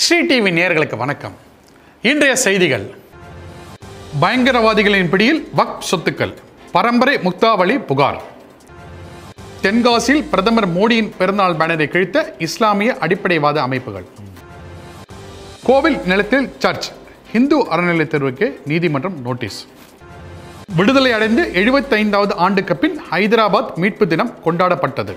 Sri TV நேயர்களுக்கு வணக்கம் இன்றைய செய்திகள் பயங்கரவாதிகளின் பிடியில் வக்ஃப் சொத்துக்கள் பரம்பரை முக்தாவளி புகார் தென்காசியில் பிரதமர் மோடியின் பிறந்தநாள் பேனரை கிழித்த இஸ்லாமிய அடிப்படைவாத அமைப்புகள் கோவில் நிலத்தில் சர்ச் இந்து அறநிலையத் தேர்வுக்கு நீதிமன்றம் நோட்டீஸ் விடுதலை அடைந்து எழுபத்தைந்தாவது ஆண்டுக்கு பின் ஹைதராபாத் மீட்பு தினம் கொண்டாடப்பட்டது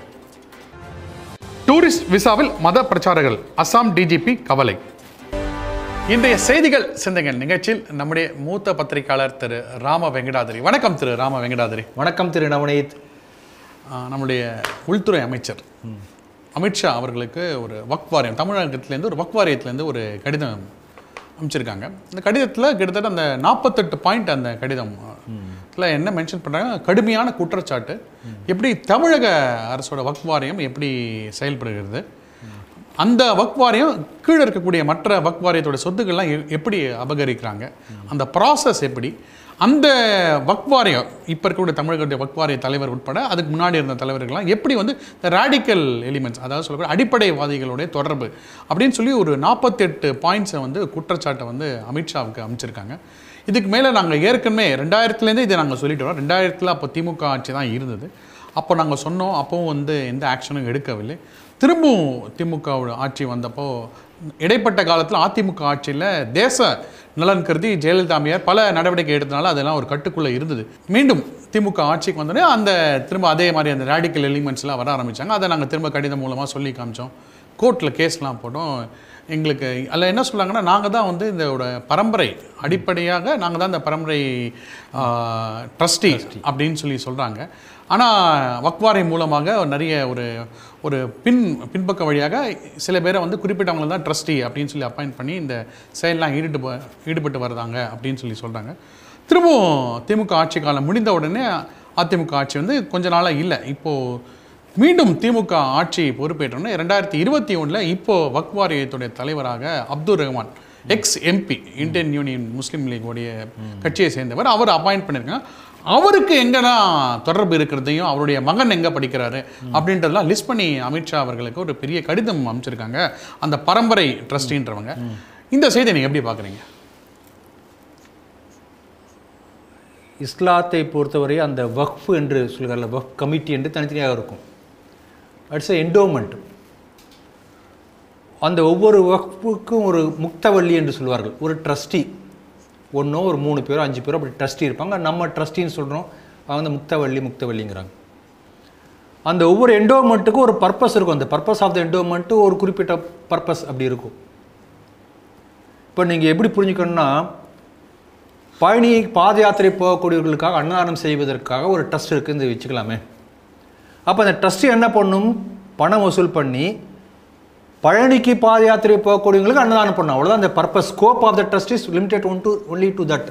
டூரிஸ்ட் விசாவில் மத பிரச்சாரர்கள் அசாம் டிஜிபி கவலை இன்றைய செய்திகள் சிந்தங்கள் நிகழ்ச்சியில் நம்முடைய மூத்த பத்திரிகையாளர் திரு ராம வெங்கடாதிரி வணக்கம் திரு ராம வெங்கடாதிரி வணக்கம் திரு நவநீத் ஆஹ் நம்முடைய உள்துறை அமைச்சர் அமித்ஷா அவர்களுக்கு ஒரு வக் வாரியம் தமிழகத்திலேருந்து ஒரு வக் வாரியத்திலேருந்து ஒரு கடிதம் அமைச்சிருக்காங்க இந்த கடிதத்தில் கிட்டத்தட்ட அந்த நாற்பத்தெட்டு பாயிண்ட் அந்த கடிதம் இதில் என்ன மென்ஷன் பண்ணுறாங்க கடுமையான குற்றச்சாட்டு எப்படி தமிழக அரசோட வக் வாரியம் எப்படி செயல்படுகிறது அந்த வக் வாரியம் கீழே இருக்கக்கூடிய மற்ற வக் வாரியத்தோட சொத்துக்கள்லாம் எ- எப்படி அபகரிக்கிறாங்க அந்த ப்ராசஸ் எப்படி அந்த வக் வாரியம் இப்போ இருக்கக்கூடிய தமிழகத்துடைய வக் வாரிய தலைவர் உட்பட அதுக்கு முன்னாடி இருந்த தலைவர்கள்லாம் எப்படி வந்து இந்த ரேடிக்கல் எலிமெண்ட்ஸ் அதாவது சொல்லக்கூடிய அடிப்படைவாதிகளுடைய தொடர்பு அப்படின்னு சொல்லி ஒரு நாற்பத்தெட்டு பாயிண்ட்ஸை வந்து குற்றச்சாட்டை வந்து அமித்ஷாவுக்கு அமைச்சிருக்காங்க இதுக்கு மேலே நாங்கள் ஏற்கனவே ரெண்டாயிரத்துலேருந்தே இதை நாங்கள் சொல்லிட்டு வரோம் ரெண்டாயிரத்தில் அப்போ திமுக ஆட்சி தான் இருந்தது அப்போ நாங்கள் சொன்னோம் அப்போவும் வந்து எந்த ஆக்ஷனும் எடுக்கவில்லை திரும்பவும் திமுக ஆட்சி வந்தப்போ இடைப்பட்ட காலத்தில் அதிமுக ஆட்சியில் தேச நலன் கருதி ஜெயலலிதா அம்மையார் பல நடவடிக்கை எடுத்தனால அதெல்லாம் ஒரு கட்டுக்குள்ளே இருந்தது மீண்டும் திமுக ஆட்சிக்கு வந்தோடனே அந்த திரும்ப அதே மாதிரி அந்த ரேடிக்கல் எலிமெண்ட்ஸ்லாம் வர ஆரம்பித்தாங்க அதை நாங்கள் திரும்ப கடிதம் மூலமாக சொல்லி காமிச்சோம் கோர்ட்டில் கேஸ்லாம் போட்டோம் எங்களுக்கு அதில் என்ன சொல்லாங்கன்னா நாங்கள் தான் வந்து இதோட பரம்பரை அடிப்படையாக நாங்கள் தான் இந்த பரம்பரை ட்ரஸ்டி அப்படின்னு சொல்லி சொல்கிறாங்க ஆனால் வக்வாரை மூலமாக நிறைய ஒரு ஒரு பின் பின்பக்க வழியாக சில பேரை வந்து குறிப்பிட்டவங்களை தான் ட்ரஸ்டி அப்படின்னு சொல்லி அப்பாயிண்ட் பண்ணி இந்த செயல்லாம் ஈடுபட்டு ப- ஈடுபட்டு வர்றாங்க அப்படின்னு சொல்லி சொல்கிறாங்க திரும்பவும் திமுக ஆட்சி காலம் முடிந்த உடனே அதிமுக ஆட்சி வந்து கொஞ்ச நாளாக இல்லை இப்போது மீண்டும் திமுக ஆட்சி பொறுப்பேற்றோன்னே ரெண்டாயிரத்தி இருபத்தி ஒன்றில் இப்போ வக் வாரியத்துடைய தலைவராக Abdul Rahman ex MP Indian Union Muslim லீகோடைய கட்சியை சேர்ந்தவர் அவர் அப்பாயிண்ட் பண்ணியிருக்காங்க அவருக்கு எங்கன்னா தொடர்பு இருக்கிறதையும் அவருடைய மகன் எங்கே படிக்கிறாரு அப்படின்றதெல்லாம் லிஸ்ட் பண்ணி அமித்ஷா அவர்களுக்கு ஒரு பெரிய கடிதம் அமைச்சிருக்காங்க அந்த பரம்பரை ட்ரஸ்டின்றவங்க இந்த செய்தியை நீங்கள் எப்படி பார்க்குறீங்க இஸ்லாத்தை பொறுத்தவரை அந்த வக்ஃப் என்று சொல்கிறார்கள் வக்ஃப் கமிட்டி என்று தனித்தனியாக இருக்கும் அட்ஸ் என்டோமெண்ட் அந்த ஒவ்வொரு வக்ஃபுக்கும் ஒரு முக்தவள்ளி என்று சொல்வார்கள் ஒரு ட்ரஸ்டி ஒன்றோ ஒரு மூணு பேரோ அஞ்சு பேரோ அப்படி ட்ரஸ்டி இருப்பாங்க நம்ம ட்ரஸ்டின்னு சொல்கிறோம் அவங்க வந்து முக்தவள்ளி முக்தவள்ளிங்கிறாங்க அந்த ஒவ்வொரு என்டோமெண்ட்டுக்கும் ஒரு பர்பஸ் இருக்கும் அந்த பர்பஸ் ஆஃப் த என்டோமெண்ட்டு ஒரு குறிப்பிட்ட பர்பஸ் அப்படி இருக்கும் இப்போ நீங்கள் எப்படி புரிஞ்சுக்கணும்னா பழனி பாத யாத்திரை போகக்கூடியவர்களுக்காக அன்னதானம் செய்வதற்காக ஒரு ட்ரஸ்ட் இருக்குது இந்த வச்சுக்கலாமே அப்போ அந்த ட்ரஸ்ட் என்ன பண்ணும் பணம் வசூல் பண்ணி பழனிக்கு பாத யாத்திரை போகக்கூடியவங்களுக்கு அன்னதானம் பண்ணும் அவ்வளோதான் அந்த purpose scope of the trust is limited one to only to that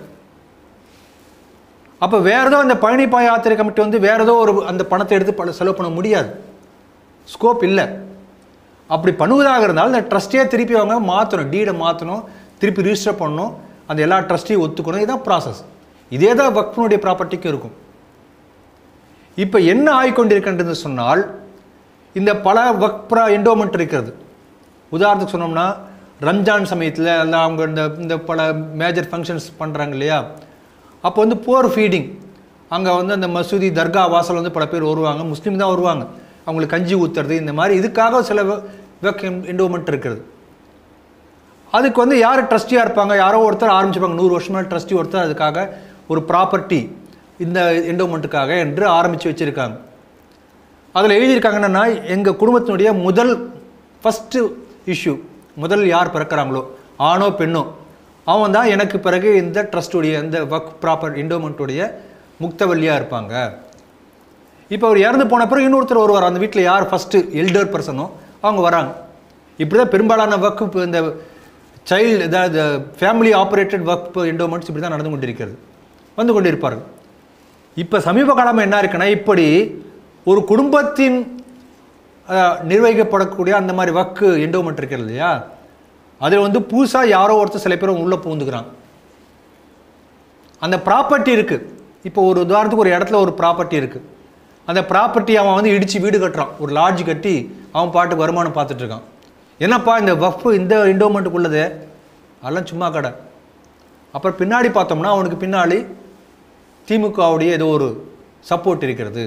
அப்போ வேற ஏதோ அந்த பழனி பாத யாத்திரை கமிட்டி வந்து வேற ஏதோ ஒரு அந்த பணத்தை எடுத்து பல செலவு பண்ண முடியாது ஸ்கோப் இல்லை அப்படி பண்ணுவதாக இருந்தால் அந்த ட்ரஸ்ட்டே திருப்பி அவங்க மாற்றணும் டீடை மாற்றணும் திருப்பி ரிஜிஸ்டர் பண்ணணும் அந்த எல்லா ட்ரஸ்ட்டையும் ஒத்துக்கணும் இதுதான் ப்ராசஸ் இதே தான் வக்ஃபனுடைய ப்ராப்பர்ட்டிக்கும் இருக்கும் இப்போ என்ன ஆகிக்கொண்டிருக்கின்றது சொன்னால் இந்த பல வக்ப்ரா என்டோமெண்ட் இருக்கிறது உதாரணத்துக்கு சொன்னோம்னா ரம்ஜான் சமயத்தில் எல்லாம் அவங்க இந்த இந்த பல மேஜர் ஃபங்க்ஷன்ஸ் பண்ணுறாங்க இல்லையா அப்போ வந்து போர் ஃபீடிங் அங்கே வந்து அந்த மசூதி தர்கா வாசல் வந்து பல பேர் வருவாங்க முஸ்லீம் தான் வருவாங்க அவங்களுக்கு கஞ்சி ஊற்றுறது இந்த மாதிரி இதுக்காக சில வெக் என்டோமெண்ட் இருக்கிறது அதுக்கு வந்து யார் ட்ரஸ்டியாக இருப்பாங்க யாரோ ஒருத்தர் ஆரம்பிச்சிருப்பாங்க நூறு வருஷமா ட்ரஸ்டி ஒருத்தர் அதுக்காக ஒரு ப்ராப்பர்ட்டி இந்த என்டோமெண்ட்டுக்காக என்று ஆரம்பித்து வச்சுருக்காங்க அதில் எழுதியிருக்காங்க என்னன்னா எங்கள் குடும்பத்தினுடைய முதல் ஃபஸ்ட்டு இஷ்யூ முதல் யார் பிறக்கிறாங்களோ ஆணோ பெண்ணோ அவன் தான் எனக்கு பிறகு இந்த ட்ரஸ்டுடைய இந்த ஒர்க் ப்ராப்பர் என்டோமெண்ட்டுடைய முக்தவல்லியாக இருப்பாங்க இப்போ அவர் இறந்து போன பிறகு இன்னொருத்தர் வருவார் அந்த வீட்டில் யார் ஃபஸ்ட்டு எல்டர் பர்சனோ அவங்க வராங்க இப்படி தான் பெரும்பாலான ஒர்க் இந்த சைல்டு அதாவது ஃபேமிலி ஆப்ரேட்டட் ஒர்க் என்டோமெண்ட்ஸ் இப்படி தான் நடந்து கொண்டிருக்கிறது வந்து கொண்டிருப்பார்கள் இப்போ சமீப காலமாக என்ன இருக்குன்னா இப்படி ஒரு குடும்பத்தின் அஹ், நிர்வகிக்கப்படக்கூடிய அந்த மாதிரி வக்கு என்டோமெண்ட் இருக்கிறது இல்லையா அதில் வந்து புதுசாக யாரோ ஒருத்தர் சில பேர் உள்ளே பூந்துக்கிறாங்க அந்த ப்ராப்பர்ட்டி இருக்குது இப்போ ஒரு உதாரணத்துக்கு ஒரு இடத்துல ஒரு ப்ராப்பர்ட்டி இருக்குது அந்த ப்ராப்பர்ட்டி அவன் வந்து இடித்து வீடு கட்டுறான் ஒரு லாட்ஜ் கட்டி அவன் பாட்டுக்கு வருமானம் பார்த்துட்டு இருக்கான் என்னப்பா இந்த வஃப் இந்த என்டோமெண்ட்டுக்கு உள்ளது அதெல்லாம் சும்மா கடை அப்புறம் பின்னாடி பார்த்தோம்னா அவனுக்கு பின்னாடி திமுகவுடைய ஏதோ ஒரு சப்போர்ட் இருக்கிறது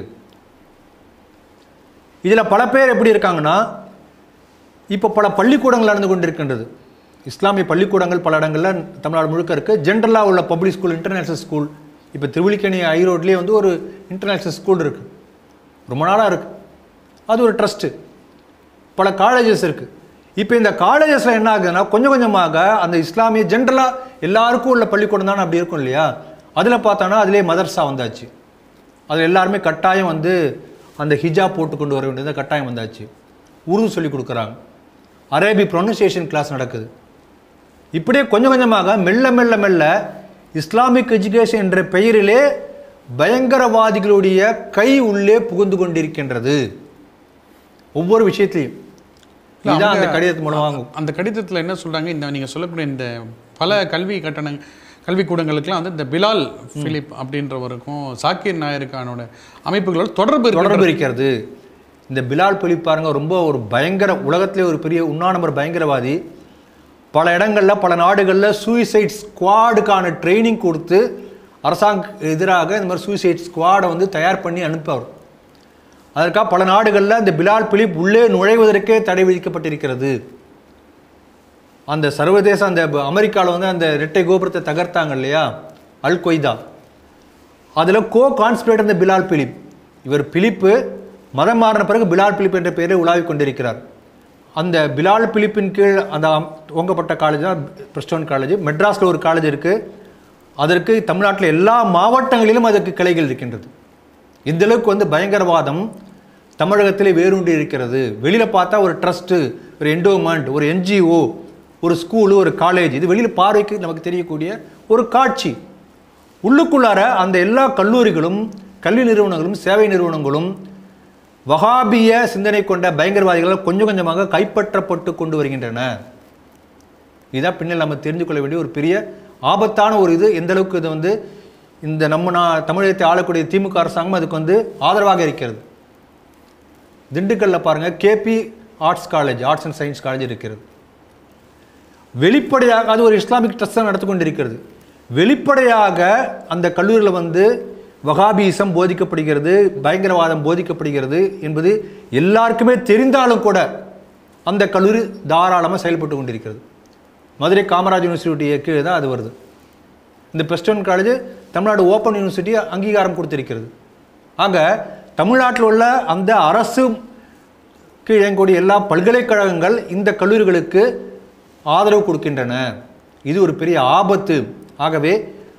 இதில் பல பேர் எப்படி இருக்காங்கன்னா இப்போ பல பள்ளிக்கூடங்கள் நடந்து கொண்டிருக்கின்றது இஸ்லாமிய பள்ளிக்கூடங்கள் பல இடங்களில் தமிழ்நாடு முழுக்க இருக்குது ஜென்ரலாக உள்ள பப்ளிக் ஸ்கூல் இன்டர்நேஷனல் ஸ்கூல் இப்போ திருவள்ளிக்கணி ஐரோட்லேயே வந்து ஒரு இன்டர்நேஷனல் ஸ்கூல் இருக்குது ரொம்ப நாளாக இருக்குது அது ஒரு ட்ரஸ்ட்டு பல காலேஜஸ் இருக்குது இப்போ இந்த காலேஜஸில் என்ன ஆகுதுன்னா கொஞ்சம் கொஞ்சமாக அந்த இஸ்லாமிய ஜென்ரலாக எல்லாருக்கும் உள்ள பள்ளிக்கூடம் தானே அப்படி இருக்கும் இல்லையா அதில் பார்த்தோன்னா அதிலே மதர்சா வந்தாச்சு அதில் எல்லாருமே கட்டாயம் வந்து அந்த ஹிஜாப் போட்டு கொண்டு வர வேண்டியது கட்டாயம் வந்தாச்சு உருது சொல்லி கொடுக்குறாங்க அரேபி ப்ரொனன்சியேஷன் கிளாஸ் நடக்குது இப்படியே கொஞ்சம் கொஞ்சமாக மெல்ல மெல்ல மெல்ல இஸ்லாமிக் எஜுகேஷன் என்ற பெயரிலே பயங்கரவாதிகளுடைய கை உள்ளே புகுந்து கொண்டிருக்கின்றது ஒவ்வொரு விஷயத்திலையும் இல்ல, இதுதான் அந்த அவங்க- கடிதத்து மூலமாக அந்த கடிதத்தில் என்ன சொல்றாங்க இந்த நீங்க சொல்லக்கூடிய இந்த பல கல்வி கட்டண கல்விக்கூடங்களுக்கெல்லாம் வந்து இந்த பிலால் பிலிப் அப்படின்றவருக்கும் சாக்கிர் நாயருக்கானோட அமைப்புகளோட தொடர்பு இருக்கு தொடர்பு இருக்கிறது இந்த பிலால் பிலிப் பாருங்க ரொம்ப ஒரு பயங்கர உலகத்திலே ஒரு பெரிய உண்ணா நம்பர் பயங்கரவாதி பல இடங்கள்ல பல நாடுகளில் சூசைட் ஸ்குவாடுக்கான ட்ரைனிங் கொடுத்து அரசாங்க எதிராக இந்த மாதிரி சூசைட் ஸ்குவாடை வந்து தயார் பண்ணி அனுப்புவார் அதற்காக பல நாடுகளில் இந்த பிலால் பிலிப் உள்ளே நுழைவதற்கே தடை விதிக்கப்பட்டிருக்கிறது அந்த சர்வதேச அந்த அமெரிக்காவில் வந்து அந்த இரட்டை கோபுரத்தை தகர்த்தாங்க இல்லையா அல் கொய்தா அதில் கோ கான்ஸ்பிரேட் இந்த பிலால் பிலிப் இவர் பிலிப்பு மதம் மாறின பிறகு பிலால் பிலிப் என்ற பெயரில் உலாவிக் கொண்டிருக்கிறார் அந்த பிலால் பிலிப்பின் கீழ் அந்த அம்- துவங்கப்பட்ட காலேஜ் தான் பிரிஸ்டோன் காலேஜ் மெட்ராஸில் ஒரு காலேஜ் இருக்குது அதற்கு தமிழ்நாட்டில் எல்லா மாவட்டங்களிலும் அதற்கு கிளைகள் இருக்கின்றது இந்த அளவுக்கு வந்து பயங்கரவாதம் தமிழகத்திலே வேரூன்றி இருக்கிறது வெளியில் பார்த்தா ஒரு ட்ரஸ்ட்டு ஒரு என்டோமெண்ட் ஒரு என்ஜிஓ ஒரு ஸ்கூலு ஒரு காலேஜ் இது வெளியில் பார்வைக்கு நமக்கு தெரியக்கூடிய ஒரு காட்சி உள்ளுக்குள்ளார அந்த எல்லா கல்லூரிகளும் கல்வி நிறுவனங்களும் சேவை நிறுவனங்களும் வகாபிய சிந்தனை கொண்ட பயங்கரவாதிகளால் கொஞ்சம் கொஞ்சமாக கைப்பற்றப்பட்டு கொண்டு வருகின்றன இதான் பின்னால் நம்ம தெரிந்து கொள்ள வேண்டிய ஒரு பெரிய ஆபத்தான ஒரு இது எந்த அளவுக்கு இது வந்து இந்த நம்ம நான் தமிழகத்தை ஆளக்கூடிய திமுக அரசாங்கம் அதுக்கு வந்து ஆதரவாக இருக்கிறது திண்டுக்கல்ல பாருங்க KP arts college arts and science college இருக்கிறது வெளிப்படையாக அது ஒரு இஸ்லாமிக் ட்ரஸ்ட் நடத்தி கொண்டிருக்கிறது வெளிப்படையாக அந்த கல்லூரியில் வந்து வகாபிசம் போதிக்கப்படுகிறது பயங்கரவாதம் போதிக்கப்படுகிறது என்பது எல்லாருக்குமே தெரிந்தாலும் கூட அந்த கல்லூரி தாராளமாக செயல்பட்டு கொண்டிருக்கிறது மதுரை காமராஜ் யூனிவர்சிட்டிய கீழே தான் அது வருது இந்த பிளஸ்டோன் காலேஜ் தமிழ்நாடு ஓப்பன் யூனிவர்சிட்டி அங்கீகாரம் கொடுத்திருக்கிறது ஆக தமிழ்நாட்டில் உள்ள அந்த அரசு கீழ் இயங்கக்கூடிய எல்லா பல்கலைக்கழகங்கள் இந்த கல்லூரிகளுக்கு ஆதரவு கொடுக்கின்றன இது ஒரு பெரிய ஆபத்து ஆகவே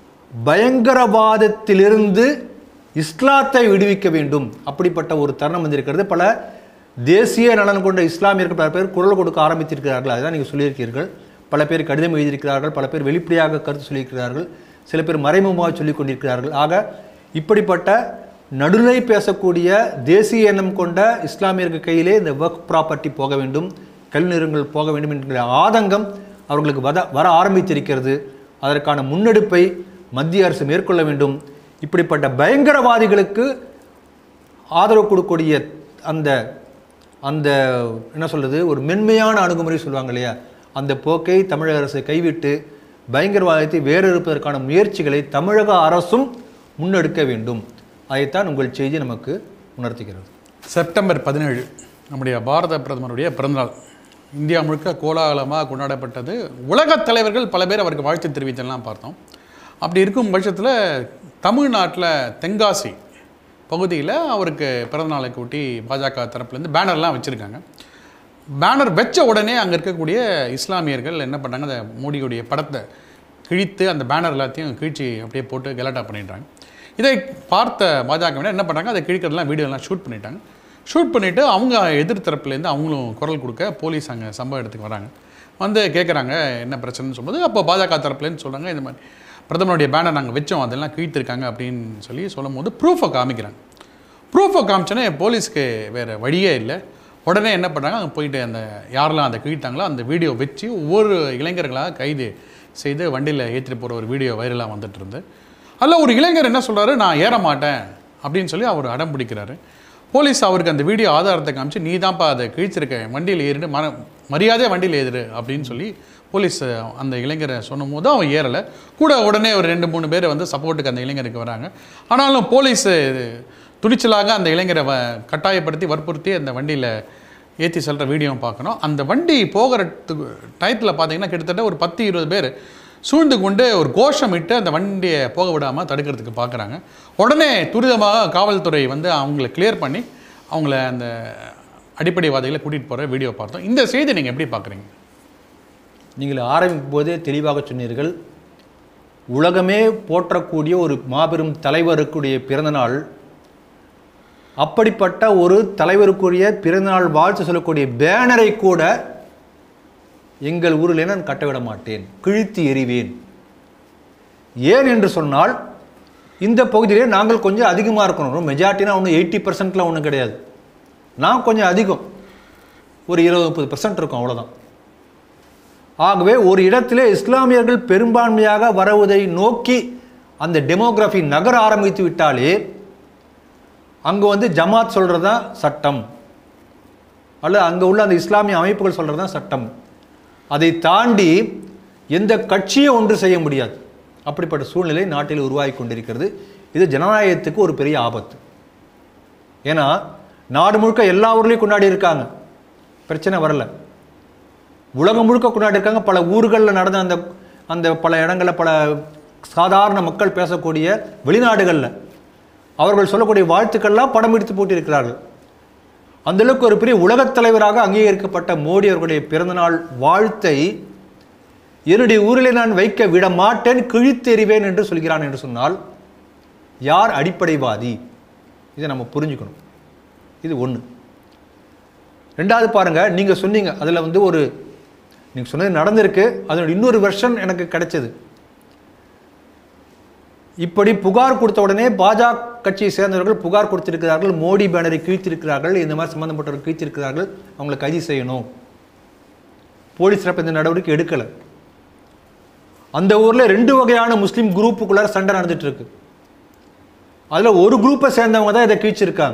பயங்கரவாதத்திலிருந்து இஸ்லாத்தை விடுவிக்க வேண்டும் அப்படிப்பட்ட ஒரு தருணம் வந்திருக்கிறது பல தேசிய நலன் கொண்ட இஸ்லாமியர்கள் பல பேர் குரல் கொடுக்க ஆரம்பித்திருக்கிறார்கள் அதுதான் நீங்கள் சொல்லியிருக்கிறீர்கள் பல பேர் கடிதம் எழுதியிருக்கிறார்கள் பல பேர் வெளிப்படையாக கருத்து சொல்லியிருக்கிறார்கள் சில பேர் மறைமுகமாக சொல்லிக் கொண்டிருக்கிறார்கள் ஆக இப்படிப்பட்ட நடுநிலை பேசக்கூடிய தேசிய எண்ணம் கொண்ட இஸ்லாமியர்கள் கையிலே இந்த ஒர்க் ப்ராப்பர்ட்டி போக வேண்டும் கல்வி நிறுவனங்கள் போக வேண்டும் என்கிற ஆதங்கம் அவர்களுக்கு வத வர ஆரம்பித்திருக்கிறது அதற்கான முன்னெடுப்பை மத்திய அரசு மேற்கொள்ள வேண்டும் இப்படிப்பட்ட பயங்கரவாதிகளுக்கு ஆதரவு கொடுக்கக்கூடிய அந்த அந்த என்ன சொல்றது ஒரு மென்மையான அணுகுமுறை சொல்லுவாங்க இல்லையா அந்த போக்கை தமிழக அரசு கைவிட்டு பயங்கரவாதத்தை வேறறுப்பதற்கான முயற்சிகளை தமிழக அரசும் முன்னெடுக்க வேண்டும் அதைத்தான் உங்கள் செய்தி நமக்கு உணர்த்துகிறது செப்டம்பர் பதினேழு நம்முடைய பாரத பிரதமருடைய பிறந்தநாள் இந்தியா முழுக்க கோலாகலமாக கொண்டாடப்பட்டது உலகத் தலைவர்கள் பல பேர் அவருக்கு வாழ்த்து தெரிவித்தெல்லாம் பார்த்தோம் அப்படி இருக்கும் பட்சத்தில் தமிழ்நாட்டில் தென்காசி பகுதியில் அவருக்கு பிறந்தநாளைக்கு ஒட்டி பாஜக தரப்புலேருந்து பேனர்லாம் வச்சுருக்காங்க பேனர் வச்ச உடனே அங்கே இருக்கக்கூடிய இஸ்லாமியர்கள் என்ன பண்ணாங்க அந்த மோடியுடைய படத்தை கிழித்து அந்த பேனர் எல்லாத்தையும் கிழிச்சு அப்படியே போட்டு கலாட்டா பண்ணிடுறாங்க இதை பார்த்த பாஜகவினர் என்ன பண்ணுறாங்க அதை கிழிக்கிறதுலாம் வீடியோலாம் ஷூட் பண்ணிட்டாங்க ஷூட் பண்ணிவிட்டு அவங்க எதிர் தரப்புலேருந்து அவங்களும் குரல் கொடுக்க போலீஸ் அங்கே சம்பவ இடத்துக்கு வராங்க வந்து கேட்குறாங்க என்ன பிரச்சனைன்னு சொல்லும்போது அப்போ பாஜக தரப்புலேருந்து சொல்கிறாங்க இந்த மாதிரி பிரதமருடைய பேனர் நாங்கள் வச்சோம் அதெல்லாம் கிழித்திருக்காங்க அப்படின்னு சொல்லி சொல்லும் போது ப்ரூஃபை காமிக்கிறாங்க ப்ரூஃபை காமிச்சோன்னே போலீஸ்க்கு வேறு வழியே இல்லை உடனே என்ன பண்ணுறாங்க அங்கே போயிட்டு அந்த யாரெல்லாம் அதை கிழித்தாங்களோ அந்த வீடியோ வச்சு ஒவ்வொரு இளைஞர்களாக கைது செய்து வண்டியில் ஏற்றிட்டு போகிற ஒரு வீடியோ வைரலாக வந்துட்டு இருந்து அதில் ஒரு இளைஞர் என்ன சொல்றாரு நான் ஏற மாட்டேன் அப்படின்னு சொல்லி அவர் அடம் பிடிக்கிறாரு போலீஸ் அவருக்கு அந்த வீடியோ ஆதாரத்தை காமிச்சு நீ தான்ப்பா அதை கிழிச்சிருக்க வண்டியில் ஏறிட்டு மர மரியாதையாக வண்டியில் ஏறு அப்படின்னு சொல்லி போலீஸ் அந்த இளைஞரை சொன்னும் போது அவன் ஏறலை கூட உடனே ஒரு ரெண்டு மூணு பேர் வந்து சப்போர்ட்டுக்கு அந்த இளைஞருக்கு வராங்க ஆனாலும் போலீஸ் துணிச்சலாக அந்த இளைஞரை வ கட்டாயப்படுத்தி வற்புறுத்தி அந்த வண்டியில் ஏற்றி செல்கிற வீடியோ பார்க்கணும் அந்த வண்டி போகிறதுக்கு டயத்தில் பார்த்தீங்கன்னா கிட்டத்தட்ட ஒரு பத்து இருபது பேர் சூழ்ந்து கொண்டு ஒரு கோஷமிட்டு அந்த வண்டியை போக விடாமல் தடுக்கிறதுக்கு பார்க்குறாங்க உடனே துரிதமாக காவல்துறை வந்து அவங்கள கிளியர் பண்ணி அவங்கள அந்த அடிப்படைவாதிகளை கூட்டிகிட்டு போகிற வீடியோ பார்த்தோம் இந்த செய்தி நீங்கள் எப்படி பார்க்குறீங்க நீங்கள் ஆரம்பிக்கும் போதே தெளிவாக சொன்னீர்கள் உலகமே போற்றக்கூடிய ஒரு மாபெரும் தலைவருக்குடைய பிறந்தநாள் அப்படிப்பட்ட ஒரு தலைவருக்குரிய பிறந்தநாள் வாழ்த்து சொல்லக்கூடிய பேனரை கூட எங்கள் ஊரில் நான் கட்டவிட மாட்டேன் கிழித்து எறிவேன் ஏன் என்று சொன்னால் இந்த பகுதியிலே நாங்கள் கொஞ்சம் அதிகமாக இருக்கணும் மெஜாரிட்டினா ஒன்றும் எயிட்டி பர்சன்ட்லாம் ஒன்றும் கிடையாது நான் கொஞ்சம் அதிகம் ஒரு இருபது முப்பது பர்சன்ட் இருக்கும் அவ்வளோதான் ஆகவே ஒரு இடத்திலே இஸ்லாமியர்கள் பெரும்பான்மையாக வருவதை நோக்கி அந்த டெமோகிராஃபி நகர ஆரம்பித்து விட்டாலே அங்கே வந்து ஜமாத் சொல்கிறது தான் சட்டம் அல்லது அங்கே உள்ள அந்த இஸ்லாமிய அமைப்புகள் சொல்கிறது தான் சட்டம் அதை தாண்டி எந்த கட்சியும் ஒன்று செய்ய முடியாது அப்படிப்பட்ட சூழ்நிலை நாட்டில் உருவாகி கொண்டிருக்கிறது இது ஜனநாயகத்துக்கு ஒரு பெரிய ஆபத்து ஏன்னா நாடு முழுக்க எல்லா ஊர்லேயும் கொண்டாடி இருக்காங்க பிரச்சனை வரல உலகம் முழுக்க கொண்டாடி இருக்காங்க பல ஊர்களில் நடந்த அந்த அந்த பல இடங்களில் பல சாதாரண மக்கள் பேசக்கூடிய வெளிநாடுகளில் அவர்கள் சொல்லக்கூடிய வாழ்த்துக்கள்லாம் படம் எடுத்து போட்டிருக்கிறார்கள் அந்த அளவுக்கு ஒரு பெரிய உலகத் தலைவராக அங்கீகரிக்கப்பட்ட மோடி அவர்களுடைய பிறந்தநாள் வாழ்த்தை என்னுடைய ஊரிலே நான் வைக்க விட மாட்டேன் கிழித்தெறிவேன் என்று சொல்கிறான் என்று சொன்னால் யார் அடிப்படைவாதி இதை நம்ம புரிஞ்சுக்கணும் இது ஒன்று ரெண்டாவது பாருங்க நீங்க சொன்னீங்க அதில் வந்து ஒரு நீங்க சொன்னது நடந்திருக்கு அதோட இன்னொரு வெர்ஷன் எனக்கு கிடைச்சது இப்படி புகார் கொடுத்த உடனே பாஜக கட்சியை சேர்ந்தவர்கள் புகார் கொடுத்திருக்கிறார்கள் மோடி பேனரை கிழித்திருக்கிறார்கள் இந்த மாதிரி சம்பந்தப்பட்டவர்கள் கிழித்திருக்கிறார்கள் அவங்களை கைது செய்யணும் போலீஸ் தரப்பு இந்த நடவடிக்கை எடுக்கலை அந்த ஊர்ல ரெண்டு வகையான முஸ்லீம் குரூப்புக்குள்ளார சண்டை நடந்துட்டு இருக்கு அதுல ஒரு குரூப்பை சேர்ந்தவங்க தான் இதை கிழிச்சிருக்காங்க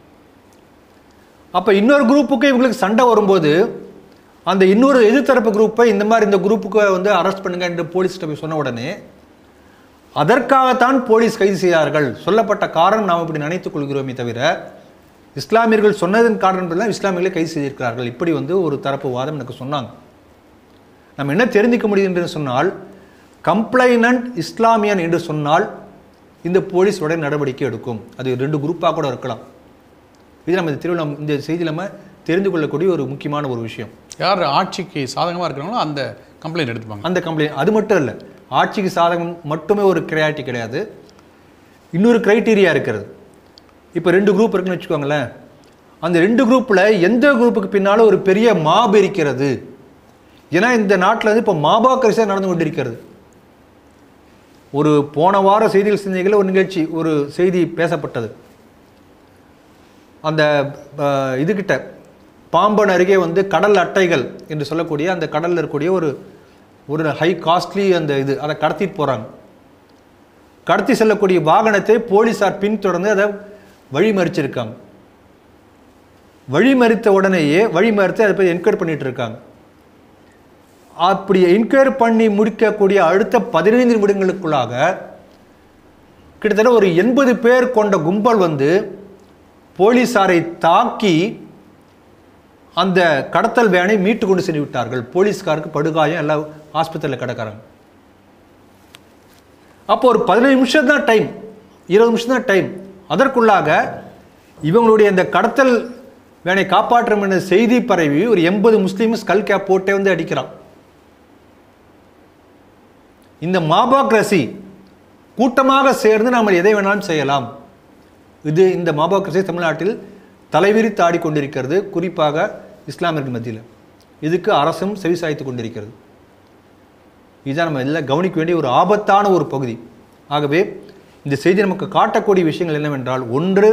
அப்ப இன்னொரு குரூப்புக்கு இவங்களுக்கு சண்டை வரும்போது அந்த இன்னொரு எதிர்த்தரப்பு குரூப்பை இந்த மாதிரி இந்த குரூப்புக்கு வந்து அரெஸ்ட் பண்ணுங்க என்று போலீஸ்கிட்ட போய் சொன்ன உடனே அதற்காகத்தான் போலீஸ் கைது செய்தார்கள் சொல்லப்பட்ட காரணம் நாம் இப்படி நினைத்துக் கொள்கிறோமே தவிர இஸ்லாமியர்கள் சொன்னதன் காரணம் தான் இஸ்லாமியர்களை கைது செய்திருக்கிறார்கள் இப்படி வந்து ஒரு தரப்பு வாதம் எனக்கு சொன்னாங்க நம்ம என்ன தெரிஞ்சுக்க முடியும் என்று சொன்னால் கம்ப்ளைனன்ட் இஸ்லாமியன் என்று சொன்னால் இந்த போலீஸ் உடனே நடவடிக்கை எடுக்கும் அது ரெண்டு குரூப்பாக கூட இருக்கலாம் இது நம்ம இந்த திருவிழா இந்த செய்தி நம்ம தெரிந்து கொள்ளக்கூடிய ஒரு முக்கியமான ஒரு விஷயம் யார் ஆட்சிக்கு சாதகமாக இருக்கிறாங்களோ அந்த கம்ப்ளைண்ட் எடுத்துப்பாங்க அந்த கம்ப்ளைண்ட் அது மட்டும் இல்லை ஆட்சிக்கு சாதகம் மட்டுமே ஒரு கிரையாட்டி கிடையாது இன்னொரு கிரைட்டீரியா இருக்கிறது இப்போ ரெண்டு குரூப் இருக்குன்னு வச்சுக்கோங்களேன் அந்த ரெண்டு குரூப்பில் எந்த குரூப்புக்கு பின்னாலும் ஒரு பெரிய மாப் இருக்கிறது ஏன்னா இந்த நாட்டில் வந்து இப்போ மாபாக்கரிசா நடந்து கொண்டிருக்கிறது ஒரு போன வார செய்திகள் சிந்தனைகளில் ஒரு நிகழ்ச்சி ஒரு செய்தி பேசப்பட்டது அந்த அஹ், இதுகிட்ட பாம்பன் அருகே வந்து கடல் அட்டைகள் என்று சொல்லக்கூடிய அந்த கடலில் இருக்கக்கூடிய ஒரு ஒரு ஹை காஸ்ட்லி அந்த இது அதை கடத்திட்டு போகிறாங்க கடத்தி செல்லக்கூடிய வாகனத்தை போலீஸார் பின்தொடர்ந்து அதை வழிமறிச்சிருக்காங்க வழிமறித்த உடனேயே வழிமறித்து அதை போய் என்கொயரி பண்ணிட்டு இருக்காங்க அப்படி என்கொயரி பண்ணி முடிக்கக்கூடிய அடுத்த பதினைந்து நிமிடங்களுக்குள்ளாக கிட்டத்தட்ட ஒரு எண்பது பேர் கொண்ட கும்பல் வந்து போலீசாரை தாக்கி அந்த கடத்தல் வேனை மீட்டு கொண்டு சென்று விட்டார்கள் போலீஸ்காருக்கு படுகாயம் எல்லாம் ஆஸ்பத்திரியில் கிடக்கிறாங்க அப்போ ஒரு பதினஞ்சு நிமிஷம் தான் டைம் இருபது நிமிஷம் தான் டைம் அதற்குள்ளாக இவங்களுடைய அந்த கடத்தல் வேனை காப்பாற்றும் என்ற செய்தி பரவி ஒரு எண்பது முஸ்லீம் ஸ்கல் கேப் போட்டே வந்து அடிக்கிறான் இந்த மாபாக்ரசி கூட்டமாக சேர்ந்து நாம் எதை வேணாலும் செய்யலாம் இது இந்த மாபாக்ரசி தமிழ்நாட்டில் தலைவிரித்து ஆடிக்கொண்டிருக்கிறது குறிப்பாக இஸ்லாமியர்கள் மத்தியில் இதுக்கு அரசும் செவிசாய்த்து கொண்டிருக்கிறது இதுதான் நம்ம எல்லாம் கவனிக்க வேண்டிய ஒரு ஆபத்தான ஒரு பகுதி ஆகவே இந்த செய்தி நமக்கு காட்டக்கூடிய விஷயங்கள் என்னவென்றால் ஒன்று